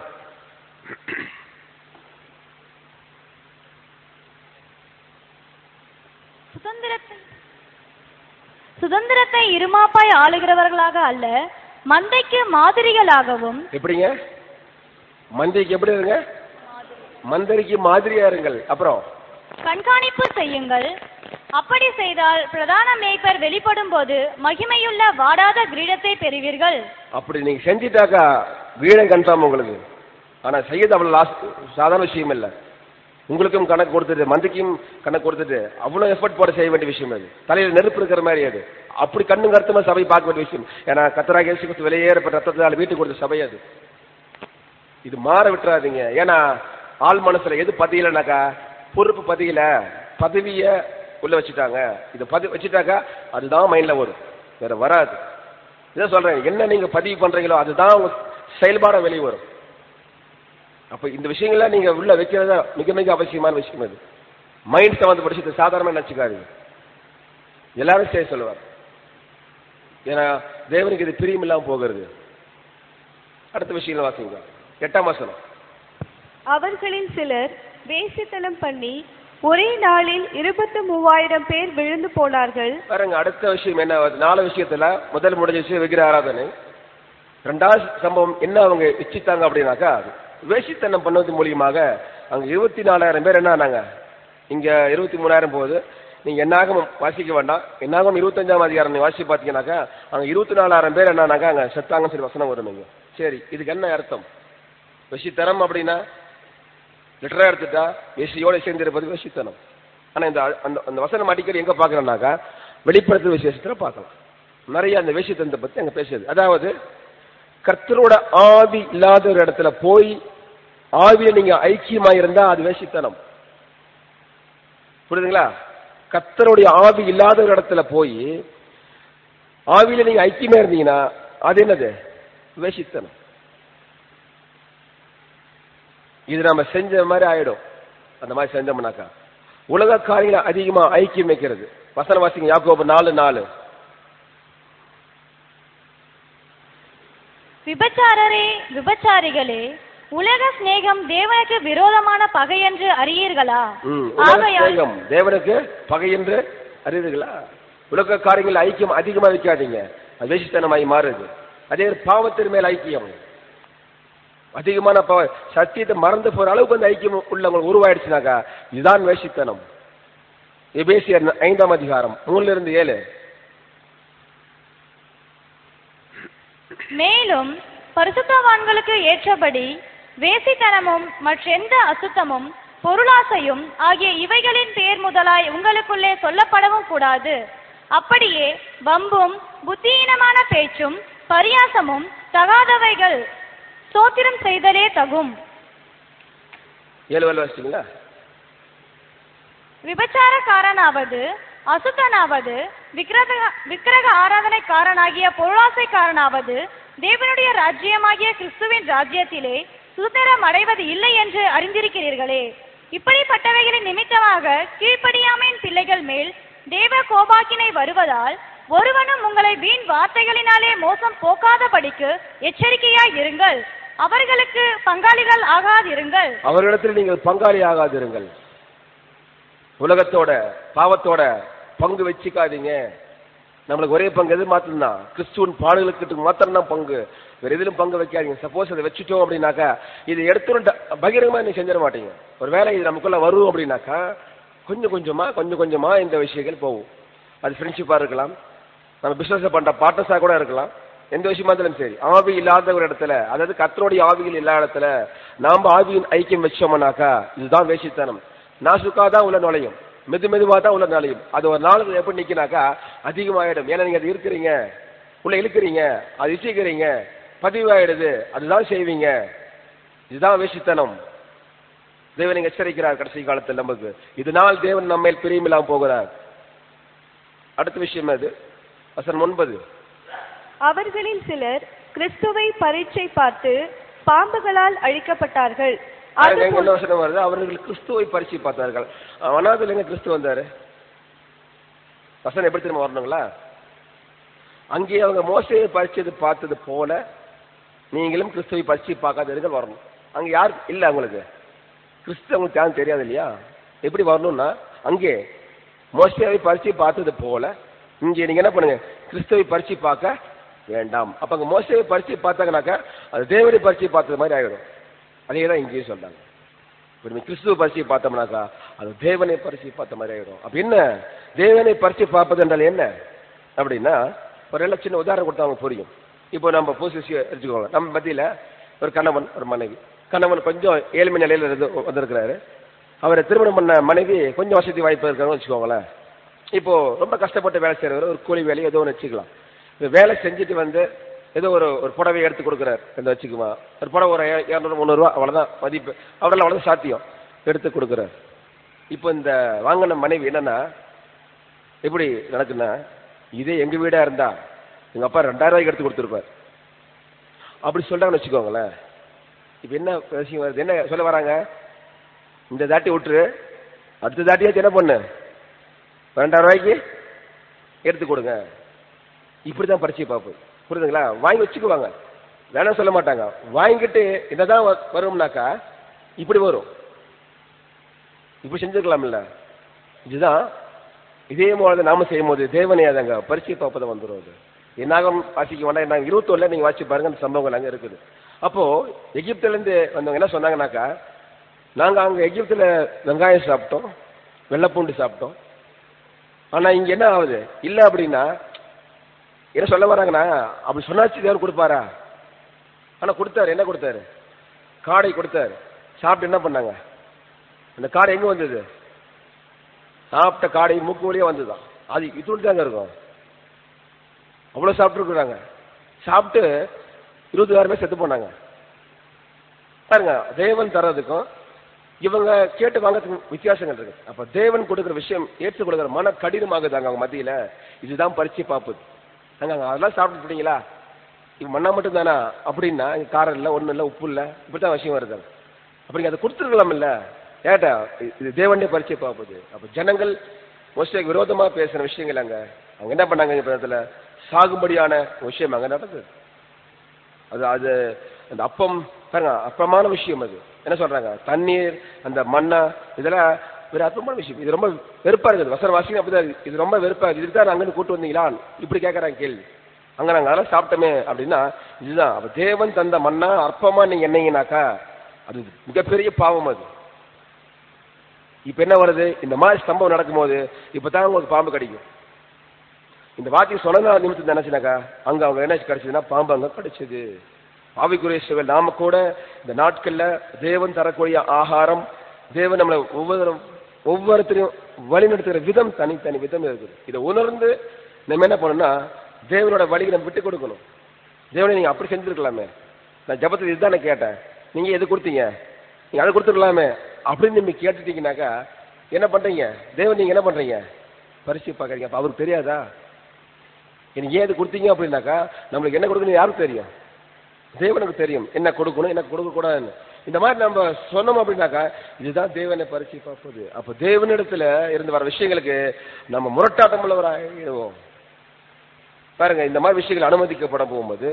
சுதந்திரத்தை சுதந்திரத்தை இருமாப்பாய் ஆளுகிறவர்களாக அல்ல மந்தைக்கு மாதிரிகளாகவும் எப்படிங்க மந்தைக்கு எப்படி இருங்க மந்தரிக்கு மாதிரியா இருங்கள் அப்புறம் கண்காணிப்பு செய்யுங்கள் அப்படி செய்தால் பிரதான மேய்ப்பர் வெளிப்படும் போது மகிமையுள்ள வாடாத கிரீடத்தை பெறுவீர்கள் அப்படி நீங்க செஞ்சிட்டாக்கா வீடை கன்ஃபார்ம் உங்களுக்கு ஆனா செய்யறது அவ்வளவு லாஸ் சாதாரண விஷயம் இல்ல உங்களுக்கும் கணக்கு கொடுத்துட்டு மந்திக்கும் கணக்கு கொடுத்துட்டு அவ்வளவு எஃபர்ட் போட செய்ய வேண்டிய விஷயம் அது தலையில நெருப்பு இருக்கிற மாதிரி அது அப்படி கண்ணு கருத்துமா சபை பார்க்க வேண்டிய விஷயம் ஏன்னா கத்தராக இயேசு கிறிஸ்து வெளியேறப்பட்ட ரத்தத்தால் வீட்டுக்கு கொடுத்த சபை அது இது மாற விட்டுறாதீங்க ஏன்னா ஆள் மனசுல எது பதியலனாக்கா பொறுப்பு பதியல பதவிய உள்ள வச்சுட்டாங்க இது பதி வச்சுட்டாக்கா அதுதான் மைண்ட்ல வரும் வேற வராது இதான் சொல்றேன் என்ன நீங்க பதிவு பண்றீங்களோ அதுதான் உங்க செயல்பாட வெளியே வரும் அப்ப இந்த விஷயங்களை நீங்க உள்ள வைக்கிறதா மிக மிக அவசியமான விஷயம் அது மைண்ட் சம்பந்தப்பட்ட விஷயத்தை சாதாரணமா நினைச்சுக்காதீங்க எல்லாரும் செய்ய சொல்லுவார் ஏன்னா தேவனுக்கு இது பிரியம் இல்லாம போகிறது அடுத்த விஷயம் வாசிங்க எட்டாம் வசனம் அவர்களில் சிலர் வேசித்தனம் பண்ணி ஒரே நாளில் இருபத்து மூவாயிரம் பேர் விழுந்து போனார்கள் பாருங்க அடுத்த விஷயம் என்ன வருது? நாலு விஷயத்துல முதல் முடிஞ்ச விஷயம் விக்கிர ஆராதனை ரெண்டாவது சம்பவம் என்ன அவங்க இச்சித்தாங்க அப்படின்னாக்கா வேசித்தனம் பண்ணது மூலியமாக அங்க இருபத்தி நாலாயிரம் பேர் என்ன ஆனாங்க இங்க இருபத்தி மூணாயிரம் போகுது நீங்க என்னாகும் வாசிக்க வேண்டாம் என்னாகும் இருபத்தஞ்சாம் அதிகாரம் நீங்க வாசிச்சு பாத்தீங்கன்னாக்கா அங்க இருபத்தி நாலாயிரம் பேர் என்னன்னாக்கா அங்க செத்தாங்கன்னு சொல்லி வசனம் வரும் இங்க சரி இதுக்கு என்ன அர்த்தம் வெசித்தனம் அப்படின்னா லிட்டரா எடுத்துட்டா வேசியோட சேர்ந்திருப்பது வேசித்தனம் ஆனா இந்த அந்த அந்த வசனம் அடிக்கடி எங்க பாக்குறோம்னாக்கா வெளிப்படுத்துற விசேஷத்துல பார்க்கலாம் நிறைய அந்த வேசித்தனத்தை பத்தி அங்க பேசுது அதாவது கர்த்தரோட ஆவி இல்லாத ஒரு இடத்துல போய் ஆவியில நீங்க ஐக்கியமா இருந்தா அது வேசித்தனம் புரியுதுங்களா கர்த்தருடைய ஆவி இல்லாத ஒரு இடத்துல போய் ஆவியில நீங்க ஐக்கியமா இருந்தீங்கன்னா அது என்னது வேசித்தனம் இது நம்ம செஞ்ச மாதிரி ஆயிடும் அந்த மாதிரி செஞ்சோம்னாக்கா உலக காரியங்களை அதிகமா ஐக்கியம் வைக்கிறது வசன வாசிங்க யாக்கோபு நாலு நாலு விபச்சாரரே விபச்சாரிகளே உலக சிநேகம் தேவனுக்கு விரோதமான பகை என்று அறியீர்களா ம், உலக ஆகையால் சிநேகம் தேவனுக்கு பகை என்று அறியுதுங்களா உலக காரியங்கள் ஐக்கியம் அதிகமா வைக்காதீங்க அது வேசித்தனமாய் மாறுது அதே பாவத்தின் மேல் ஐக்கியம் அதிகமான பாவ சத்தியத்தை மறந்து போற அளவுக்கு அந்த ஐக்கியம் உள்ளவங்க உருவாயிடுச்சுனாக்கா இதுதான் வேசித்தனம் எபேசியர் ஐந்தாம் அதிகாரம் மூணுல இருந்து ஏழு மேலும் பரிசுத்தவான்களுக்கு ஏற்றபடி வேசித்தனமும் மற்றெந்த அசுத்தமும் பொருளாசையும் ஆகிய இவைகளின் பேர் முதலாய் உங்களுக்குள்ளே சொல்லப்படவும் கூடாது அப்படியே வம்பும் புத்தியீனமான பேச்சும் பரியாசமும் தகாதவைகள் ஸ்தோத்திரம் செய்தலே தகும் ஏழு வேலை வச்சிட்டீங்களா விபச்சாரக்காரனாவது அசுத்தனாவது விக்கிரக விக்கிரக ஆராதனைக்காரனாகிய பொருளாசைக்காரனாவது தேவனுடைய ராஜ்யமாகிய கிறிஸ்துவின் ராஜ்யத்திலே சுதந்திரம் அடைவது இல்லை என்று அறிந்திருக்கிறீர்களே இப்படிப்பட்டவைகளின் நிமித்தமாக கீழ்ப்படியாமையின் பிள்ளைகள் மேல் தேவ கோபாக்கினை வருவதால் ஒருவனும் உங்களை வீண் வார்த்தைகளினாலே மோசம் போக்காதபடிக்கு எச்சரிக்கையாய் இருங்கள் அவர்களுக்கு பங்காளிகள் ஆகாதிருங்கள் அவர்களிடத்தில் நீங்கள் பங்காளி ஆகாதிருங்கள் உலகத்தோட பாவத்தோட பங்கு வச்சுக்காதீங்க நம்மளுக்கு ஒரே பங்கு எது மாத்திரம் கிறிஸ்துவின் பாடுகளுக்கு மாத்திரம் தான் பங்கு வேற எதிலும் பங்கு வைக்காதீங்க சப்போஸ் அதை வச்சுட்டோம் அப்படின்னாக்கா இது எடுத்துட்டு பகிரங்கமா நீ செஞ்சிட மாட்டீங்க ஒரு வேலை இது நமக்குள்ள வரும் அப்படின்னாக்கா கொஞ்சம் கொஞ்சமா கொஞ்சம் கொஞ்சமா இந்த விஷயங்கள் போகும் அது ஃப்ரெண்ட்ஷிப்பா இருக்கலாம் நம்ம பிசினஸ் பண்ற பார்ட்னர்ஸா கூட இருக்கலாம் எந்த விஷயமா இருந்தாலும் சரி ஆவி இல்லாத ஒரு இடத்துல அதாவது கத்தருடைய ஆவிகள் இல்லாத இடத்துல நாம ஆவியின் ஐக்கியம் வச்சோம்னாக்கா இதுதான் வேசித்தனம் நாசுக்கா தான் உள்ள நுழையும் மெது மெதுவா தான் உள்ள நுழையும் அது ஒரு நாளுக்கு எப்படி நிக்கினாக்கா அதிகமாயிடும் ஏன்னா நீங்க அது இருக்கிறீங்க உள்ள இழுக்கிறீங்க அது இசைக்கிறீங்க பதிவாயிடுது அதுதான் செய்வீங்க இதுதான் வேசித்தனம் தேவன் எச்சரிக்கிறார் கடைசி காலத்தில் நமக்கு இதனால் தேவன் நம்ம மேல் பிரியமில்லாம போகிறார் அடுத்த விஷயம் அது வசனம் ஒன்பது அவர்களில் சிலர் கிறிஸ்துவை பரீட்சை பார்த்து பாம்புகளால் அழிக்கப்பட்டார்கள் பாருங்க, இங்க அதுபோல் என்ன வசனம் வருது அவர்கள் கிறிஸ்துவை பரிசு பார்த்தார்கள் அனாதில் எங்க கிறிஸ்து வந்தாரு வசனம் எப்படி திரும்ப வரணுங்களா அங்கே அவங்க மோசையை பரிச்சது பார்த்தது போல நீங்களும் கிறிஸ்துவை பரிசு பார்க்காதீர்கள் வரணும் அங்க யார் இல்ல அவங்களுக்கு கிறிஸ்து அவங்களுக்கு யாரும் தெரியாது இல்லையா எப்படி வரணும்னா அங்கே மோசையை பரிசு பார்த்தது போல இங்கே நீங்க என்ன பண்ணுங்க கிறிஸ்துவை பரிசு பார்க்க வேண்டாம் அப்ப அங்க மோசையை பரிசு பார்த்தாங்கனாக்கா அது தேவனை பரிசு பார்த்தது மாதிரி ஆயிடும் அதே தான் இங்கேயும் சொல்றாங்க இப்ப நம்ம கிறிஸ்துவ பரிசை பார்த்தோம்னாக்கா அது தேவனை பரிசை பார்த்த மாதிரி ஆயிடும் அப்ப என்ன தேவனை பரிசை பார்ப்பது என்றால் என்ன அப்படின்னா ஒரு எல்லாம் சின்ன உதாரணம் கொடுத்தா அவங்க புரியும் இப்போ நம்ம பூசி எடுத்துக்கோங்க நம்ம மத்தியில ஒரு கணவன் ஒரு மனைவி கணவன் கொஞ்சம் ஏழ்மை நிலையில இருந்து வந்திருக்கிறாரு அவரை திருமணம் பண்ண மனைவி கொஞ்சம் வசதி வாய்ப்பு இருக்காங்கன்னு வச்சுக்கோங்களேன் இப்போ ரொம்ப கஷ்டப்பட்டு வேலை செய்யறவர் ஒரு கூலி வேலையை ஏதோ ஒன்று வச்சுக்கலாம் இந்த வேலை செஞ்சுட்டு வந்து ஏதோ ஒரு ஒரு புடவை எடுத்து கொடுக்குறாரு இந்த வச்சுக்குமா ஒரு புடவை ஒரு இர- இரநூறு முந்நூறுரூவா அவ்வளோதான் மதிப்பு அவரால் அவ்வளோதான் சாத்தியம் எடுத்து கொடுக்குறாரு இப்போ இந்த வாங்கின மனைவி என்னன்னா எப்படி நடக்குன்னா இதே எங்க வீடா இருந்தா எங்க அப்பா ரெண்டாயிரம் ரூபாய்க்கு எடுத்து கொடுத்துருப்பார் அப்படி சொல்றாங்கன்னு வச்சுக்கோங்களேன் இப்போ என்ன விஷயம் வருது என்ன சொல்ல வராங்க இந்த தாட்டி விட்டுரு அடுத்த தாட்டியாச்சும் என்ன பண்ணு ரெண்டாயிரம் ரூபாய்க்கு எடுத்து கொடுங்க இப்படிதான் பரிச்சை பார்ப்போம் புரியுதுங்களா வாங்கி வச்சுக்குவாங்க வேணாம் சொல்ல மாட்டாங்க வாங்கிட்டு என்னதான் வ- வரும்னாக்கா இப்படி வரும் இப்படி செஞ்சுக்கலாம்ல இதுதான் இதே மாதிரி நாம செய்யும் போது தேவனே அதங்க பரிச்சை பார்ப்பதை வந்துடும் அது என்னாகும் வாசிக்க வேண்டாம் என்ன இருபத்தொன்னுல நீங்க வாசிச்சு பாருங்க அந்த சம்பவங்கள் அங்க இருக்குது அப்போ எகிப்துல இருந்து வந்தவங்க என்ன சொன்னாங்கன்னாக்கா நாங்க அங்க எகிப்துல வெங்காயம் சாப்பிட்டோம் வெள்ளைப்பூண்டு சாப்பிட்டோம் ஆனா இங்க என்ன ஆகுது இல்ல அப்படின்னா என்ன சொல்ல வராங்கன்னா அப்படி சொன்னாச்சு தேவன் கொடுப்பாரா ஆனா கொடுத்தாரு என்ன கொடுத்தாரு காடை கொடுத்தாரு சாப்பிட்டு என்ன பண்ணாங்க அந்த காடை எங்க வந்தது சாப்பிட்ட காடை மூக்கு வழியா வந்ததுதான் அது இது தாங்க இருக்கும் அவ்வளவு சாப்பிட்டுருக்குறாங்க சாப்பிட்டு இருபத்தாயிரம் பேர் செத்து போனாங்க பாருங்க தேவன் தர்றதுக்கும் இவங்க கேட்டு வாங்கறதுக்கு வித்தியாசங்கள் இருக்கு அப்ப தேவன் கொடுக்குற விஷயம் ஏற்றுக் கொடுக்குற மன கடினமாகுதாங்க அவங்க மத்தியில இதுதான் பரிச்சை பார்ப்பது நாங்க அங்க அதெல்லாம் சாப்பிட்டுட்டீங்களா இது மண்ணா மட்டும் தானா அப்படின்னா இங்க காரம் இல்லை ஒண்ணும் இல்லை உப்பு இல்லை இப்படித்தான் விஷயம் வருது அப்படிங்க அதை கொடுத்துருக்கலாம் இல்ல ஏட்டா இது தேவனே பரிச்சை பார்ப்பது அப்ப ஜனங்கள் மோஸ்ட்லி விரோதமா பேசுற விஷயங்கள் அங்க அவங்க என்ன பண்ணாங்க இந்த இடத்துல சாகும்படியான விஷயம் அங்க நடந்தது அது அது அந்த அப்பம் பாருங்க அற்பமான விஷயம் அது என்ன சொல்றாங்க தண்ணீர் அந்த மண்ணா இதெல்லாம் ஒரு அற்பமான விஷயம் இது ரொம்ப வெறுப்பா இருக்குது வசன வாசிங்க அப்படிதான் இருக்கு. இது ரொம்ப வெறுப்பா இருக்குது இதுதான் நாங்க இருந்து கூட்டு வந்தீங்களா இப்படி கேட்கறாங்க கேள்வி அங்க நாங்க அதெல்லாம் சாப்பிட்டோமே அப்படின்னா இதுதான் அப்ப தேவன் தந்த மண்ணா அற்பமா நீங்க என்னங்கனாக்கா அது மிகப்பெரிய பாவம் அது இப்ப என்ன வருது இந்த மாதிரி சம்பவம் நடக்கும்போது இப்பதான் உங்களுக்கு பாம்பு கிடைக்கும் இந்த வாக்கியம் சொன்ன நிமிஷம் நினைச்சுனாக்கா அங்க அவங்க என்ன கிடைச்சதுன்னா பாம்பு அங்க கிடைச்சது ஆவிக்குரிய சிவல் நாம கூட இந்த நாட்கள்ல தேவன் தரக்கூடிய ஆகாரம் தேவன் நம்மளை ஒவ்வொரு ஒவ்வொருத்தரையும் வழிநடத்துகிற விதம் தனித்தனி விதம் இருக்குது இதை உணர்ந்து நம்ம என்ன பண்ணணும்னா தேவனோட வழியை நம்ம விட்டு கொடுக்கணும் தேவனை நீங்க அப்படி செஞ்சிருக்கலாமே நான் ஜபத்தில் இதுதானே கேட்டேன் நீங்க எது கொடுத்தீங்க நீங்க அதை கொடுத்துருக்கலாமே அப்படின்னு நீங்க கேட்டுட்டீங்கன்னாக்கா என்ன பண்றீங்க தேவன் நீங்க என்ன பண்றீங்க பரிசு பார்க்கறீங்க அப்ப அவருக்கு தெரியாதா எனக்கு ஏன் இது கொடுத்தீங்க அப்படின்னாக்கா நம்மளுக்கு என்ன கொடுக்கணும் யாருக்கு தெரியும் தேவனுக்கு தெரியும் என்ன கொடுக்கணும் என்ன கொடுக்க கூடாதுன்னு இந்த மாதிரி நம்ம சொன்னோம் அப்படின்னாக்கா இதுதான் தேவனை பரிசு பார்ப்பது அப்ப தேவனிடத்துல இருந்து வர விஷயங்களுக்கு நம்ம முரட்டாட்டம் உள்ளவராகிடுவோம் பாருங்க இந்த மாதிரி விஷயங்கள் அனுமதிக்கப்பட போகும்போது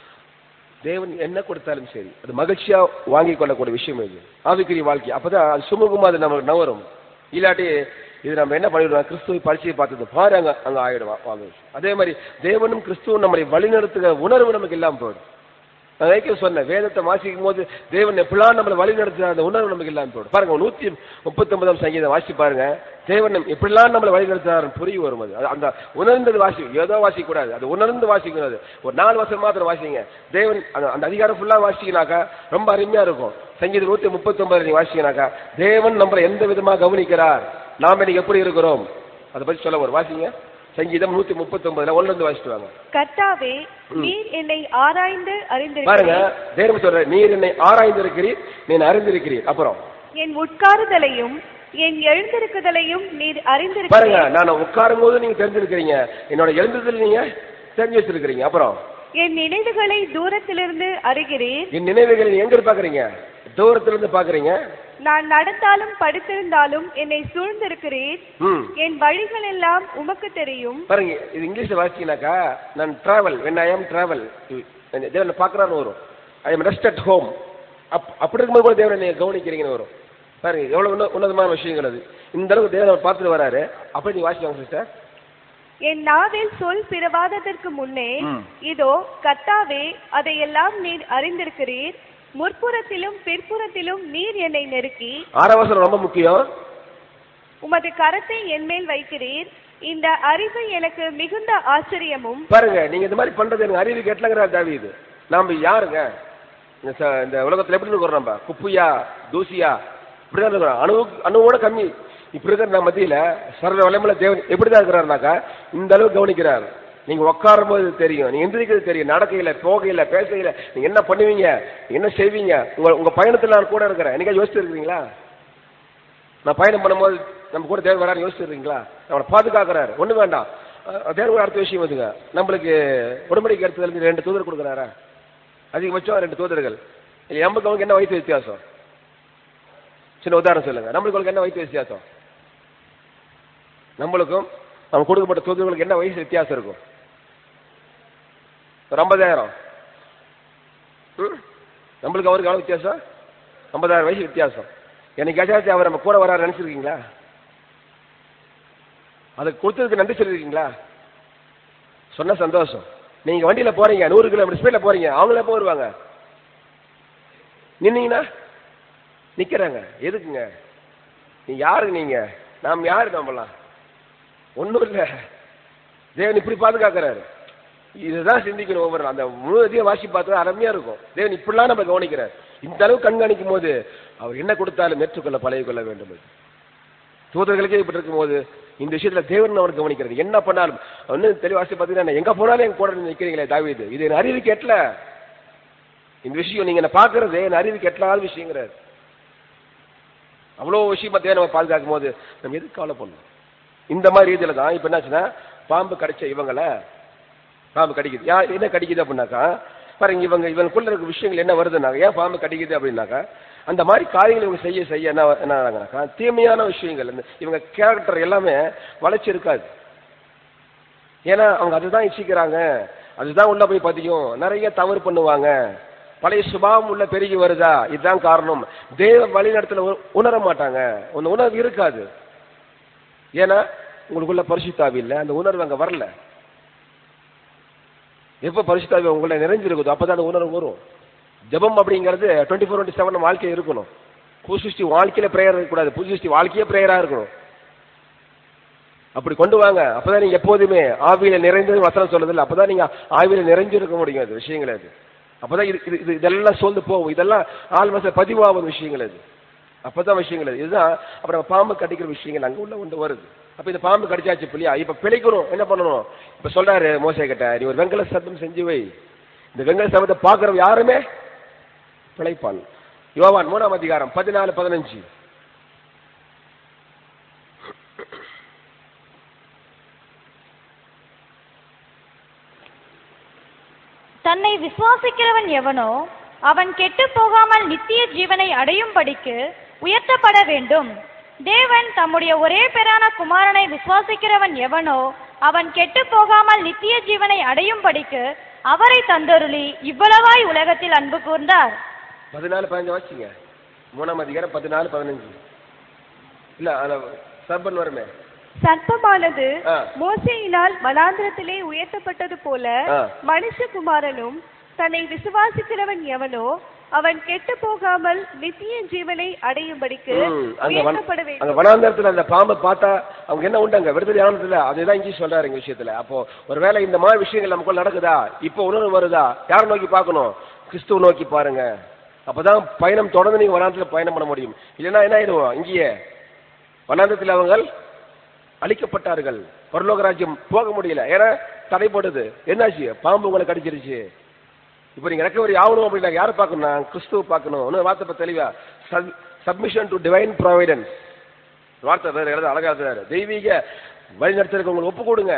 தேவன் என்ன கொடுத்தாலும் சரி அது மகிழ்ச்சியா வாங்கி கொள்ளக்கூடிய விஷயம் இது ஆவிக்குரிய வாழ்க்கை அப்பதான் அது சுமூகமா அது நமக்கு நவரும் இல்லாட்டி இது நம்ம என்ன பண்ணிடுவோம் கிறிஸ்துவை பரிச்சையை பார்த்தது பாரு அங்க அங்க ஆயிடும் வா- வாங்க அதே மாதிரி தேவனும் கிறிஸ்துவும் நம்மளை வழிநடத்துகிற உணர்வு நமக்கு இல்லாம போயிடும் நான் ஏற்கனவே சொன்னேன் வேதத்தை வாசிக்கும் போது தேவன் எப்படிலாம் நம்மளை வழி நடத்துற அந்த உணர்வு நமக்கு இல்லாம போயிடும் பாருங்க நூத்தி முப்பத்தி ஒன்பதாம் சங்கீதம் வாசி பாருங்க தேவன் நம் எப்படிலாம் நம்மளை வழி நடத்துறாரு புரிய வரும் அது அது அந்த உணர்ந்தது வாசி ஏதோ வாசிக்க கூடாது அது உணர்ந்து வாசிக்கணும் அது ஒரு நாலு வருஷம் மாத்திரம் வாசிங்க தேவன் அந்த அந்த அதிகாரம் ஃபுல்லா வாசிக்கினாக்கா ரொம்ப அருமையா இருக்கும் சங்கீதம் நூத்தி முப்பத்தி ஒன்பது நீங்க வாசிக்கினாக்கா தேவன் நம்மளை எந்த விதமா கவனிக்கிறார் நாம இன்னைக்கு எப்படி இருக்கிறோம் அதை பத்தி சொல்ல வரும் வாசிங்க சங்கீதம் நூத்தி முப்பத்தி ஒன்பதுல ஒன்னு இருந்து வாசிட்டு வாங்க கர்த்தாவே நீர் என்னை ஆராய்ந்து பாருங்க அறிந்திருக்கிறீர் தேவன் சொல்ற நீர் என்னை ஆராய்ந்திருக்கிறீர் நீ அறிந்திருக்கிறீர் அப்புறம் என் உட்காருதலையும் என் எழுந்திருக்குதலையும் நீர் பாருங்க அறிந்திருக்கிறீர் நான் உட்காரும் போது நீங்க தெரிஞ்சிருக்கிறீங்க என்னோட எழுந்ததில் நீங்க தெரிஞ்சு வச்சிருக்கிறீங்க அப்புறம் என் நினைவுகளை தூரத்திலிருந்து அறிகிறீர் என் நினைவுகளை நீங்க எங்க இருந்து பாக்குறீங்க தூரத்துல இருந்து பாக்குறீங்க நான் நடந்தாலும் படுத்திருந்தாலும் என்னை சூழ்ந்திருக்கிறீர் ம் என் வழிகள் எல்லாம் உமக்கு தெரியும் பாருங்க இது இங்கிலீஷ்ல வாசிச்சீங்கன்னாக்கா நான் டிராவல் வென் ஐ ஆம் டிராவல் தேவன் பாக்குறான்னு வரும் I am rest at home up அப்படி இருக்கும்போது கூட தேவனை நீங்க கவனிக்கிறீங்கன்னு வரும் பாருங்க எவ்வளவு உன்ன- உன்னதமான விஷயங்கள் அது இந்த அளவுக்கு தேவன் அவர் பார்த்துட்டு வராரு அப்படி நீ வாசிவாங்க சிஸ்டர் என் நாவில் சொல் பிறவாததற்கு முன்னே ம். இதோ கர்த்தாவே அதையெல்லாம் நீர் அறிந்திருக்கிறீர் முற்புறத்திலும் பிற்புறத்திலும் நீர் என்னை நெருக்கி ஆறாவசனம் ரொம்ப முக்கியம் உமது கரத்தை என்மேல் வைக்கிறீர் இந்த அறிவு எனக்கு மிகுந்த ஆச்சரியமும் பாருங்க நீங்க இந்த மாதிரி பண்றது எனக்கு அறிவு கெட்டலங்கிறார் தாவீது நாம யாருங்க இந்த ச- இந்த உலகத்துல எப்படி இருக்கிறோம் நம்ம குப்பையா தூசியா இப்படிதான் இருக்கிறோம் அணு அணுவோட கம்மி இப்படி இருக்கிற நம்ம மத்தியில சர்வ வளமுள்ள தேவன் எப்படிதான் இருக்கிறாருனாக்கா இந்த அளவு கவனிக்கிறார் நீங்க உட்காரும் போது தெரியும் நீங்க எந்திரிக்கிறது தெரியும் நடக்கையில போகையில பேசையில நீங்க என்ன பண்ணுவீங்க என்ன செய்வீங்க உங்க உங்க பயணத்துல நான் கூட இருக்கிறேன் என்னைக்கா யோசிச்சு இருக்கிறீங்களா நான் பயணம் பண்ணும்போது நம்ம கூட தேவன் வராரு யோசிச்சிருக்கீங்களா அவனை பாதுகாக்கிறாரு ஒண்ணு வேண்டாம் அஹ் தேவன் கூட அடுத்த விஷயம் வந்துங்க நம்மளுக்கு உடம்படிக்கை எடுத்ததுல ரெண்டு தூதர் கொடுக்குறாரா அதிகபட்சம் ரெண்டு தூதர்கள் இல்லை நமக்கு அவங்களுக்கு என்ன வயசு வித்தியாசம் சின்ன உதாரணம் சொல்லுங்க நம்மளுக்கு அவங்களுக்கு என்ன வயசு வித்தியாசம் நம்மளுக்கும் நம்ம கொடுக்கப்பட்ட தூதர்களுக்கு என்ன வயசு வித்தியாசம் இருக்கும் ஒரு ஐம்பதாயிரம் ம்? நம்மளுக்கு அவருக்கு எவ்வளவு வித்தியாசம் ஐம்பதாயிரம் வயசு வித்தியாசம் என்னைக்காச்சும் அவர் நம்ம கூட வராரு நினைச்சிருக்கீங்களா அதுக்கு கொடுத்ததுக்கு நன்றி சொல்லிருக்கீங்களா சொன்ன சந்தோஷம் நீங்க வண்டியில போறீங்க நூறு கிலோமீட்டர் ஸ்பீட்ல போறீங்க அவங்கள எப்போ வருவாங்க நின்னீங்கன்னா நிக்கிறாங்க எதுக்குங்க நீ யாரு நீங்க நாம் யாரு நம்மலாம் ஒண்ணும் இல்ல தேவன் இப்படி பாதுகாக்கிறாரு இதுதான் சிந்திக்கணும் ஒவ்வொரு நாள். அந்த முழு இதையும் வாசி பார்த்தா அருமையா இருக்கும் தேவன் இப்படிலாம் நம்ம கவனிக்கிறார் இந்த அளவு கண்காணிக்கும் போது அவர் என்ன கொடுத்தாலும் ஏற்றுக்கொள்ள பழகிக் கொள்ள வேண்டும் என்று. தூதர்களுக்கே இப்படி இருக்கும்போது இந்த விஷயத்துல தேவன் அவர் கவனிக்கிறது என்ன பண்ணாலும் ஒன்னும் தெளிவாசி பார்த்தீங்கன்னா எங்க போனாலும் என் கூட நிக்கிறீங்களே தாவீது இது என் அறிவுக்கு எட்டல இந்த விஷயம் நீங்க என்ன பாக்குறது என் அறிவுக்கு எட்டலாத விஷயங்கிறார் அவ்வளோ விஷயம் தேவை நம்ம பாதுகாக்கும் போது நம்ம எதுக்கு கவலை பண்ணணும் இந்த மாதிரி இதுல தான் இப்ப என்னாச்சுன்னா பாம்பு கடிச்ச இவங்கள பாம்பு கடிக்குது யா என்ன கடிக்குது அப்படின்னாக்கா பாருங்க இவங்க இவனுக்குள்ள இருக்க விஷயங்கள் என்ன வருதுன்னாக்க ஏன் பாம்பு கடிக்குது அப்படின்னாக்கா அந்த மாதிரி காரியங்கள் இவங்க செய்ய செய்ய என்ன என்ன ஆகுறாங்கனாக்கா தீமையான விஷயங்கள் இந்த இவங்க கேரக்டர் எல்லாமே வளைச்சு இருக்காது ஏன்னா அவங்க அதுதான் இச்சிக்கிறாங்க அதுதான் உள்ள போய் பதியும் நிறைய தவறு பண்ணுவாங்க பழைய சுபாவம் உள்ள பெருகி வருதா இதுதான் காரணம் தேவ வழிநடத்துல உ- உணர மாட்டாங்க அந்த உணர்வு இருக்காது ஏன்னா உங்களுக்குள்ள பரிசுத்தாவி இல்லை அந்த உணர்வு அங்க வரல எப்ப பரிசுத்தாவி உங்களை நிறைஞ்சிருக்குதோ அப்பதான் அந்த உணர்வு வரும் ஜெபம் அப்படிங்கிறது டுவெண்ட்டி ஃபோர் டுவெண்ட்டி செவன் வாழ்க்கை இருக்கணும் புதுசிருஷ்டி வாழ்க்கையில பிரேயர் இருக்கக்கூடாது புதுசிருஷ்டி வாழ்க்கையே பிரேயரா இருக்கணும் அப்படி கொண்டு வாங்க அப்பதான் நீங்க எப்போதுமே ஆவியில நிறைந்தது வசனம் சொல்லுதில்ல அப்பதான் நீங்க ஆவியில நிறைஞ்சிருக்க முடியும் அது விஷயங்கள் அது அப்பதான் இது இது- இது இதெல்லாம் சோர்ந்து போகும் இதெல்லாம் ஆள் மனசுல பதிவாகும் விஷயங்கள் அது அப்பதான் விஷயங்கள் அது இதுதான் அப்புறம் பாம்பு கடிக்கிற விஷயங்கள் அங்க உள்ள கொண்டு வருது அப்ப இந்த பாம்பு கடிச்சாச்சு புள்ளியா இப்ப பிழைக்கணும் என்ன பண்ணணும் இப்ப சொல்றாரு மோசை கிட்ட நீ ஒரு வெங்கல சத்தம் செஞ்சு வை இந்த வெங்கல சபத்தை பாக்குறவங்க யாருமே பிழைப்பான் யோவான் மூணாம் அதிகாரம் பதினாலு பதினஞ்சு தன்னை விசுவாசிக்கிறவன் எவனோ அவன் கெட்டுப் போகாமல் நித்திய ஜீவனை அடையும்படிக்கு உயர்த்தப்பட வேண்டும் தேவன் தம்முடைய ஒரே பேரான குமாரனை விசுவாசிக்கிறவன் எவனோ அவன் கெட்டுப் போகாமல் நித்திய ஜீவனை அடையும்படிக்கு அவரை தந்தருளி இவ்வளவாய் உலகத்தில் அன்பு கூர்ந்தார் பதினாலு பதினஞ்சு வாசிங்க மூணாம் அதிகாரம் பதினாலு பதினஞ்சு இல்ல அந்த சர்பன் வருமே சர்ப்பமானது ஆ. மோசையினால் வனாந்திரத்திலே உயர்த்தப்பட்டது போல ஆ. மனுஷகுமாரனும் தன்னை விசுவாசிக்கிறவன் எவனோ அவன் கெட்டு போகாமல் நித்திய ஜீவனை அடையும்படிக்கு ம், அங்க வன- உயர்த்தப்பட அங்க வேண்டும் வனாந்தரத்துல அந்த பாம்பை பார்த்தா அவங்க என்ன உண்டாங்க விடுதலை ஆனதுல அதுதான் இங்கே சொல்றாரு எங்க விஷயத்துல அப்போ ஒருவேளை இந்த மாதிரி விஷயங்கள் நமக்குள்ள நடக்குதா இப்போ உணர்வு வருதா யாரை நோக்கி பார்க்கணும் கிறிஸ்துவ நோக்கி பாருங்க அப்பதான் பயணம் தொடர்ந்து நீங்க வனாந்தரத்துல பயணம் பண்ண முடியும் இல்லைன்னா என்ன ஆயிடுவோம் இங்கேயே வனாந்தரத்தில் அவங்க அழிக்கப்பட்டார்கள் பரலோக ராஜ்யம் போக முடியல ஏன்னா தடைப்படுது என்னாச்சு பாம்பு உங்களை கடிச்சிருச்சு இப்போ நீங்க ரெக்கவரி ஆகணும் அப்படின்னா யாரை பார்க்கணும் கிறிஸ்துவ பார்க்கணும் இன்னும் வார்த்தை இப்ப தெளிவா சப்மிஷன் டு டிவைன் ப்ராவிடன்ஸ் வார்த்தை வேற எழுத அழகா எழுதுறாரு தெய்வீக வழிநடத்தலுக்கு உங்களுக்கு ஒப்பு கொடுங்க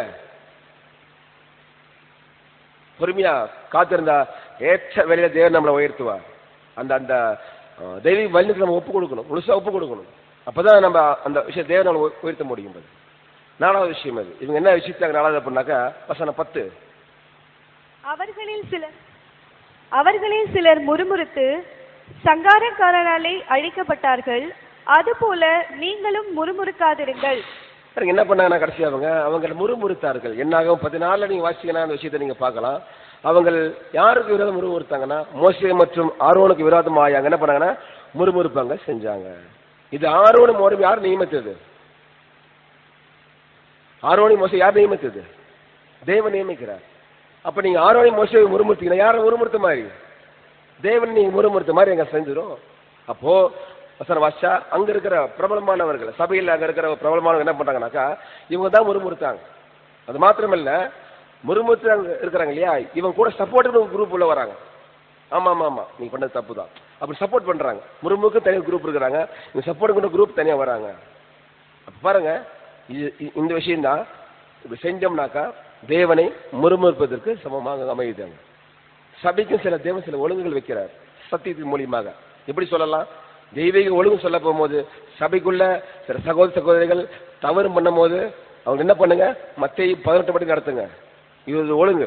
பொறுமையா காத்திருந்தா ஏற்ற வேலையில தேவன் நம்மளை உயர்த்துவார் அந்த அந்த அஹ், தெய்வீக வழிநடத்தல் நம்ம ஒப்பு கொடுக்கணும் முழுசா ஒப்பு கொடுக்கணும் அப்பதான் நம்ம அந்த விஷயம் தேவன் நம்மளை உய- உயர்த்த முடியும் அது. நாலாவது விஷயம் அது இவங்க என்ன விஷயத்தாங்க நாலாவது அப்படின்னாக்கா வசனம் பத்து அவர்களில் சிலர் அவர்களில் சிலர் முறுமுறுத்து சங்காரக்காரனாலே அழிக்கப்பட்டார்கள் அதுபோல நீங்களும் முறுமுறுக்காதிருங்கள் பாருங்க என்ன பண்ணாங்கன்னா கடைசி அவங்க அவங்க முறுமுறுத்தார்கள் என்னாகும் பதினாலுல நீங்க வாசிச்சீங்கன்னா அந்த விஷயத்தை நீங்க பார்க்கலாம் அவங்க யாருக்கு விரோதம் முறுமுறுத்தாங்கன்னா மோசே மற்றும் ஆரோனுக்கு விரோதமாக என்ன பண்ணாங்கன்னா முறுமுறுப்பாங்க செஞ்சாங்க இது ஆரோனு மோரும் யார் நியமித்தது ஆரோனி மோசை யார் நியமித்தது தேவன் நியமிக்கிறார் அப்ப நீங்க ஆரோனி மோசை முறுமுறுத்தீங்கன்னா யாரை முறுமுறுத்த மாதிரி தேவன் நீங்க முறுமுறுத்த மாதிரி எங்க செஞ்சிடும் அப்போ வசனம் வாசிச்சா அங்க இருக்கிற பிரபலமானவர்கள் சபையில் அங்க இருக்கிற பிரபலமானவங்க என்ன பண்றாங்கனாக்கா இவங்க தான் முறுமுறுத்தாங்க அது மாத்திரமல்ல முறுமுறுத்து இருக்கிறாங்க இல்லையா இவங்க கூட சப்போர்ட் குரூப் உள்ள வராங்க ஆமா ஆமா ஆமா நீங்க பண்ணது தப்பு தான் அப்படி சப்போர்ட் பண்றாங்க முறுமுறுக்கு தனி குரூப் இருக்கிறாங்க இவங்க சப்போர்ட் குரூப் தனியா வராங்க அப்ப பாருங்க இது இ- இந்த விஷயம் தான் இப்படி செஞ்சோம்னாக்கா தேவனை முறுமுறுப்பதற்கு சமமாக அமையுதாங்க சபைக்கும் சில தேவன் சில ஒழுங்குகள் வைக்கிறார் சத்தியத்தின் மூலியமாக எப்படி சொல்லலாம் தெய்வீக ஒழுங்கு சொல்ல போகும்போது சபைக்குள்ள சில சகோதர சகோதரிகள் தவறு பண்ணும்போது அவங்க என்ன பண்ணுங்க மத்திய பதினெட்டு படி நடத்துங்க இது ஒரு ஒழுங்கு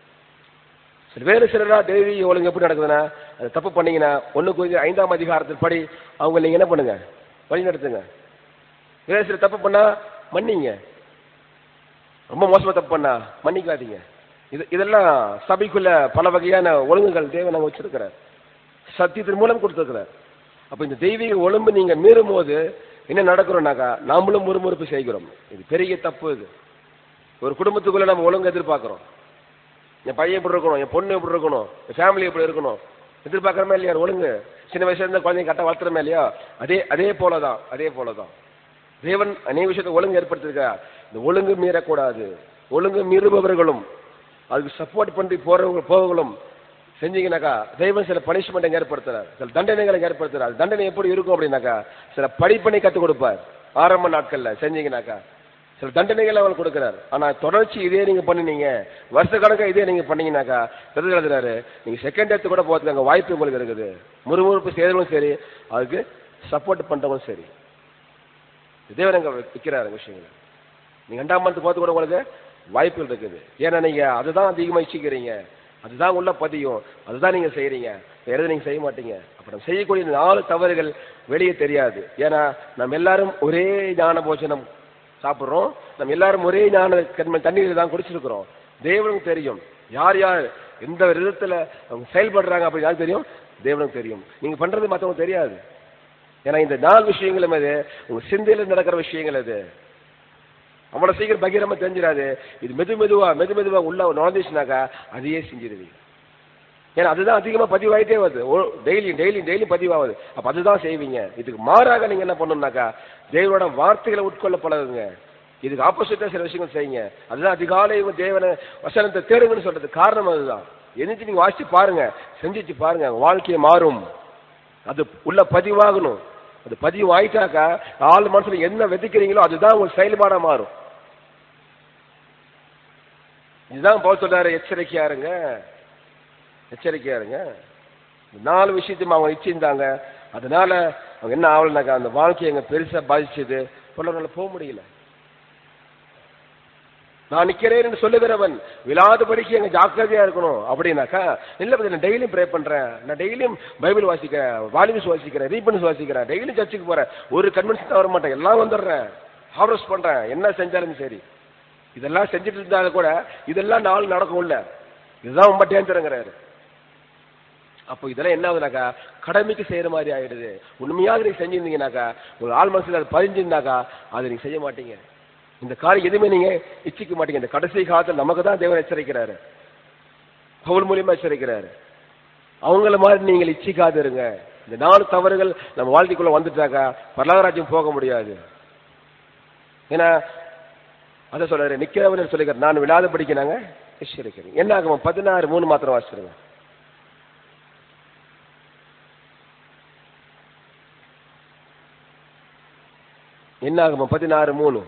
சில வேறு சிலரா தெய்வீக ஒழுங்கு எப்படி நடக்குதுன்னா அது தப்பு பண்ணீங்கன்னா ஒண்ணு குறிஞ்சு ஐந்தாம் அதிகாரத்தின் படி அவங்க நீங்க என்ன பண்ணுங்க வழி நடத்துங்க வேறு சில தப்பு பண்ணா மன்னிங்க ரொம்ப மோசமா தப்பு பண்ணா மன்னிக்காதீங்க இது இதெல்லாம் சபைக்குள்ள பல வகையான ஒழுங்குகள் தேவன் நாங்க வச்சிருக்கிறார் சத்தியத்தின் மூலம் கொடுத்திருக்கிறார் அப்ப இந்த தெய்வீக ஒழுங்கு நீங்க மீறும் போது என்ன நடக்கிறோம்னாக்கா நாமளும் முறுமுறுப்பு செய்கிறோம் இது பெரிய தப்பு இது ஒரு குடும்பத்துக்குள்ள நம்ம ஒழுங்கு எதிர்பார்க்கிறோம் என் பையன் இப்படி இருக்கணும் என் பொண்ணு இப்படி இருக்கணும் என் ஃபேமிலி இப்படி இருக்கணும் எதிர்பார்க்கறமே இல்லையா ஒழுங்கு சின்ன வயசுல இருந்த குழந்தைங்க கட்ட வளர்த்துறமே இல்லையா அதே அதே போலதான் அதே போலதான் தேவன் அநேக விஷயத்தை ஒழுங்கு ஏற்படுத்திருக்கிறார் இந்த ஒழுங்கு மீறக்கூடாது ஒழுங்கு மீறுபவர்களும் அதுக்கு சப்போர்ட் பண்ணி போறவங்க போவங்களும் செஞ்சீங்கன்னாக்கா தெய்வம் சில பனிஷ்மெண்ட் ஏற்படுத்துறார் சில தண்டனைகளை ஏற்படுத்துறார் அது தண்டனை எப்படி இருக்கும் அப்படின்னாக்கா சில படிப்பனை கற்றுக் கொடுப்பார் ஆரம்ப நாட்கள்ல செஞ்சீங்கன்னாக்கா சில தண்டனைகள் அவங்களுக்கு கொடுக்கிறார் ஆனா தொடர்ச்சி இதே நீங்க பண்ணினீங்க வருஷ கணக்கா இதே நீங்க பண்ணீங்கன்னாக்கா தெரிஞ்சு எழுதுறாரு நீங்க செகண்ட் எடுத்து கூட போறதுக்கு அங்க வாய்ப்பு உங்களுக்கு இருக்குது முறுமுறுப்பு செய்யறவங்களும் சரி அதுக்கு சப்போர்ட் பண்றவங்களும் சரி தேவன் அங்க வைக்கிறாரு விஷயங்களை நீங்க ரெண்டாம் மந்த் போறது கூட உங்களுக்கு வாய்ப்புகள் இருக்குது ஏன்னா நீங்க அதுதான் அதிகமா இச்சிக்கிறீங்க அதுதான் உள்ள பதியும் அதுதான் நீங்க செய்யறீங்க வேற எதுவும் நீங்க செய்ய மாட்டீங்க அப்ப நம்ம செய்யக்கூடிய இந்த நாலு தவறுகள் வெளியே தெரியாது ஏன்னா நம்ம எல்லாரும் ஒரே ஞான போஜனம் சாப்பிடுறோம் நம்ம எல்லாரும் ஒரே ஞான கண்மை தண்ணீர் தான் குடிச்சிருக்கிறோம் தேவனுக்கு தெரியும் யார் யார் எந்த விதத்துல அவங்க செயல்படுறாங்க அப்படின்னு யாருக்கு தெரியும் தேவனுக்கு தெரியும் நீங்க பண்றது மத்தவங்க தெரியாது ஏன்னா இந்த நாலு விஷயங்களும் அது உங்க சிந்தையில நடக்கிற விஷயங்கள் அது அவ்வளவு சீக்கிரம் பகிரமா தெரிஞ்சிடாது இது மெது மெதுவா மெது மெதுவா உள்ள நுழைஞ்சிச்சுனாக்கா அதையே செஞ்சிருவீங்க ஏன்னா அதுதான் அதிகமா பதிவாயிட்டே வருது டெய்லி டெய்லி டெய்லி பதிவாகுது அப்ப அதுதான் செய்வீங்க இதுக்கு மாறாக நீங்க என்ன பண்ணணும்னாக்கா தேவனோட வார்த்தைகளை உட்கொள்ள பழகுங்க இதுக்கு ஆப்போசிட்டா சில விஷயங்கள் செய்யுங்க அதுதான் அதிகாலை உங்க தேவனை வசனத்தை தேடுங்கன்னு சொல்றது காரணம் அதுதான் எந்திரிச்சு நீங்க வாசிச்சு பாருங்க செஞ்சுச்சு பாருங்க உங்க வாழ்க்கையை மாறும் அது உள்ள பதிவாகணும் அது பதிவு ஆயிட்டாக்கா ஆள் மனசுல என்ன விதைக்கிறீங்களோ அதுதான் உங்க செயல்பாடா மாறும் இதுதான் போல் சொல்றாரு எச்சரிக்கையா இருங்க எச்சரிக்கையா இருங்க இந்த நாலு விஷயத்தையும் அவங்க இச்சிருந்தாங்க அதனால அவங்க என்ன ஆகலனாக்கா அந்த வாழ்க்கையை எங்க பெருசா பாதிச்சது பொருளாதார போக முடியல நான் நிக்கிறேன் என்று சொல்லுகிறவன் விழாதபடிக்கு எங்க ஜாக்கிரதையா இருக்கணும் அப்படின்னாக்கா இல்ல பத்தி நான் டெய்லியும் ப்ரே பண்றேன் நான் டெய்லியும் பைபிள் வாசிக்கிறேன் வாலிபஸ் வாசிக்கிறேன் ரீபன்ஸ் வாசிக்கிறேன் டெய்லியும் சர்ச்சுக்கு போறேன் ஒரு கன்வென்ஷன் வர மாட்டேன் எல்லாம் வந்துடுறேன் ஹார்வெஸ்ட் பண்றேன் என்ன செஞ்சாலும் சரி இதெல்லாம் செஞ்சுட்டு இருந்தாலும் கூட இதெல்லாம் நாள் நடக்கும் இல்ல இதுதான் ரொம்ப டேஞ்சருங்கிறாரு அப்போ இதெல்லாம் என்ன ஆகுதுனாக்கா கடமைக்கு செய்யற மாதிரி ஆயிடுது உண்மையாக நீங்க செஞ்சிருந்தீங்கனாக்கா ஒரு ஆள் மனசுல அது பதிஞ்சிருந்தாக்கா அதை நீங்க செய்ய மாட்டீங்க இந்த காலம் எதுவுமே நீங்க இச்சிக்க மாட்டீங்க இந்த கடைசி காலத்தில் நமக்கு தான் தேவன் எச்சரிக்கிறாரு பவுல் மூலியமா எச்சரிக்கிறாரு அவங்கள மாதிரி நீங்கள் இச்சிக்காது இருங்க இந்த நாலு தவறுகள் நம்ம வாழ்க்கைக்குள்ள வந்துட்டாக்கா பரலகராஜ்யம் போக முடியாது ஏன்னா அதை சொல்றாரு நிக்கிறவன் சொல்லிக்கிறேன் நான் விழாத படிக்கிறாங்க எச்சரிக்கிறேன் என்ன ஆகும் பதினாறு மூணு மாத்திரம் வாசிச்சிருங்க என்ன ஆகும் பதினாறு மூணு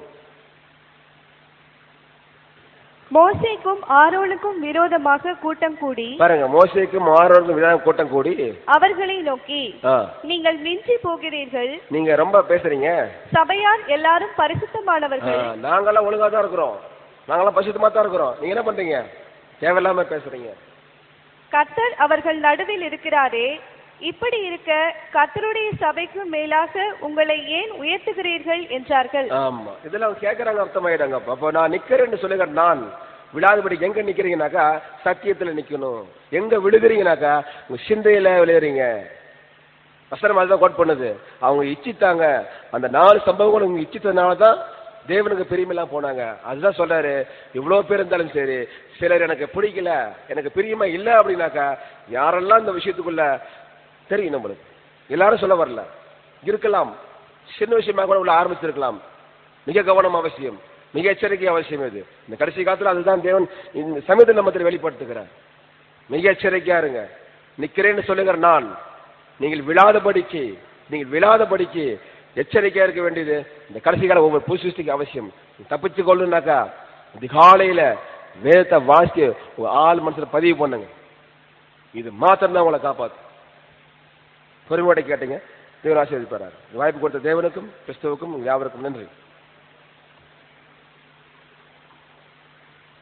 மோசேக்கும் ஆரோனுக்கும் விரோதமாக கூட்டம் கூடி பாருங்க மோசைக்கும் ஆரோருக்கும் விழா கூட்டம் கூடி அவர்களை நோக்கி ஆ, நீங்கள் மிஞ்சி போகிறீர்கள் நீங்க ரொம்ப பேசுறீங்க சபையார் எல்லாரும் ஆ, பரிசுத்தமானவர்கள் நாங்கெல்லாம் ஒழுங்கா தான் இருக்கிறோம் நாங்கெல்லாம் பசுத்தமா தான் இருக்கிறோம் நீங்க என்ன பண்றீங்க தேவையில்லாம பேசுறீங்க கர்த்தர் அவர்கள் நடுவில் இருக்கிறாரே இப்படி இருக்க கர்த்தருடைய சபைக்கு மேலாக உங்களை ஏன் உயர்த்துகிறீர்கள் என்றார்கள் ஆமா இதெல்லாம் அவங்க கேட்கறாங்க அர்த்தமாயிடாங்க அப்ப அப்ப நான் நிக்கிறேன்னு சொல்லுகிறேன் நான் விழாதபடி எங்க நிக்கிறீங்கனாக்கா சத்தியத்துல நிக்கணும் எங்க விழுகிறீங்கனாக்கா உங்க சிந்தையில விழுகிறீங்க வசனம் அதுதான் கோட் பண்ணுது அவங்க இச்சித்தாங்க அந்த நாலு சம்பவங்கள் அவங்க இச்சித்தனால தான் தேவனுக்கு பிரியமெல்லாம் போனாங்க அதுதான் சொல்றாரு இவ்வளவு பேர் இருந்தாலும் சரி சிலர் எனக்கு பிடிக்கல எனக்கு பிரியமா இல்ல அப்படின்னாக்கா யாரெல்லாம் இந்த விஷயத்துக்குள்ள தெரியும் நம்மளுக்கு எல்லாரும் சொல்ல வரல இருக்கலாம் சின்ன விஷயமா கூட உள்ள ஆரம்பிச்சிருக்கலாம் மிக கவனம் அவசியம் மிக எச்சரிக்கை அவசியம் இது இந்த கடைசி காலத்துல அதுதான் தேவன் இந்த சமயத்தில் நம்மத்தில் வெளிப்படுத்துகிறார் மிக எச்சரிக்கையா இருங்க நிக்கிறேன்னு சொல்லுகிற நான் நீங்கள் விழாதபடிக்கு நீங்கள் விழாதபடிக்கு எச்சரிக்கையா இருக்க வேண்டியது இந்த கடைசி கால ஒவ்வொரு புதுசிக்கு அவசியம் தப்பிச்சு கொள்ளுனாக்கா அதிகாலையில வேதத்தை வாசித்து உங்க ஆள் மனசுல பதிவு பண்ணுங்க இது மாத்திரம் தான் உங்களை காப்பாத்து பொறுமையோட கேட்டீங்க தேவன் ஆசீர்வதிப்பார் வாய்ப்பு கொடுத்த தேவனுக்கும் கிறிஸ்துவுக்கும் யாவருக்கும் நன்றி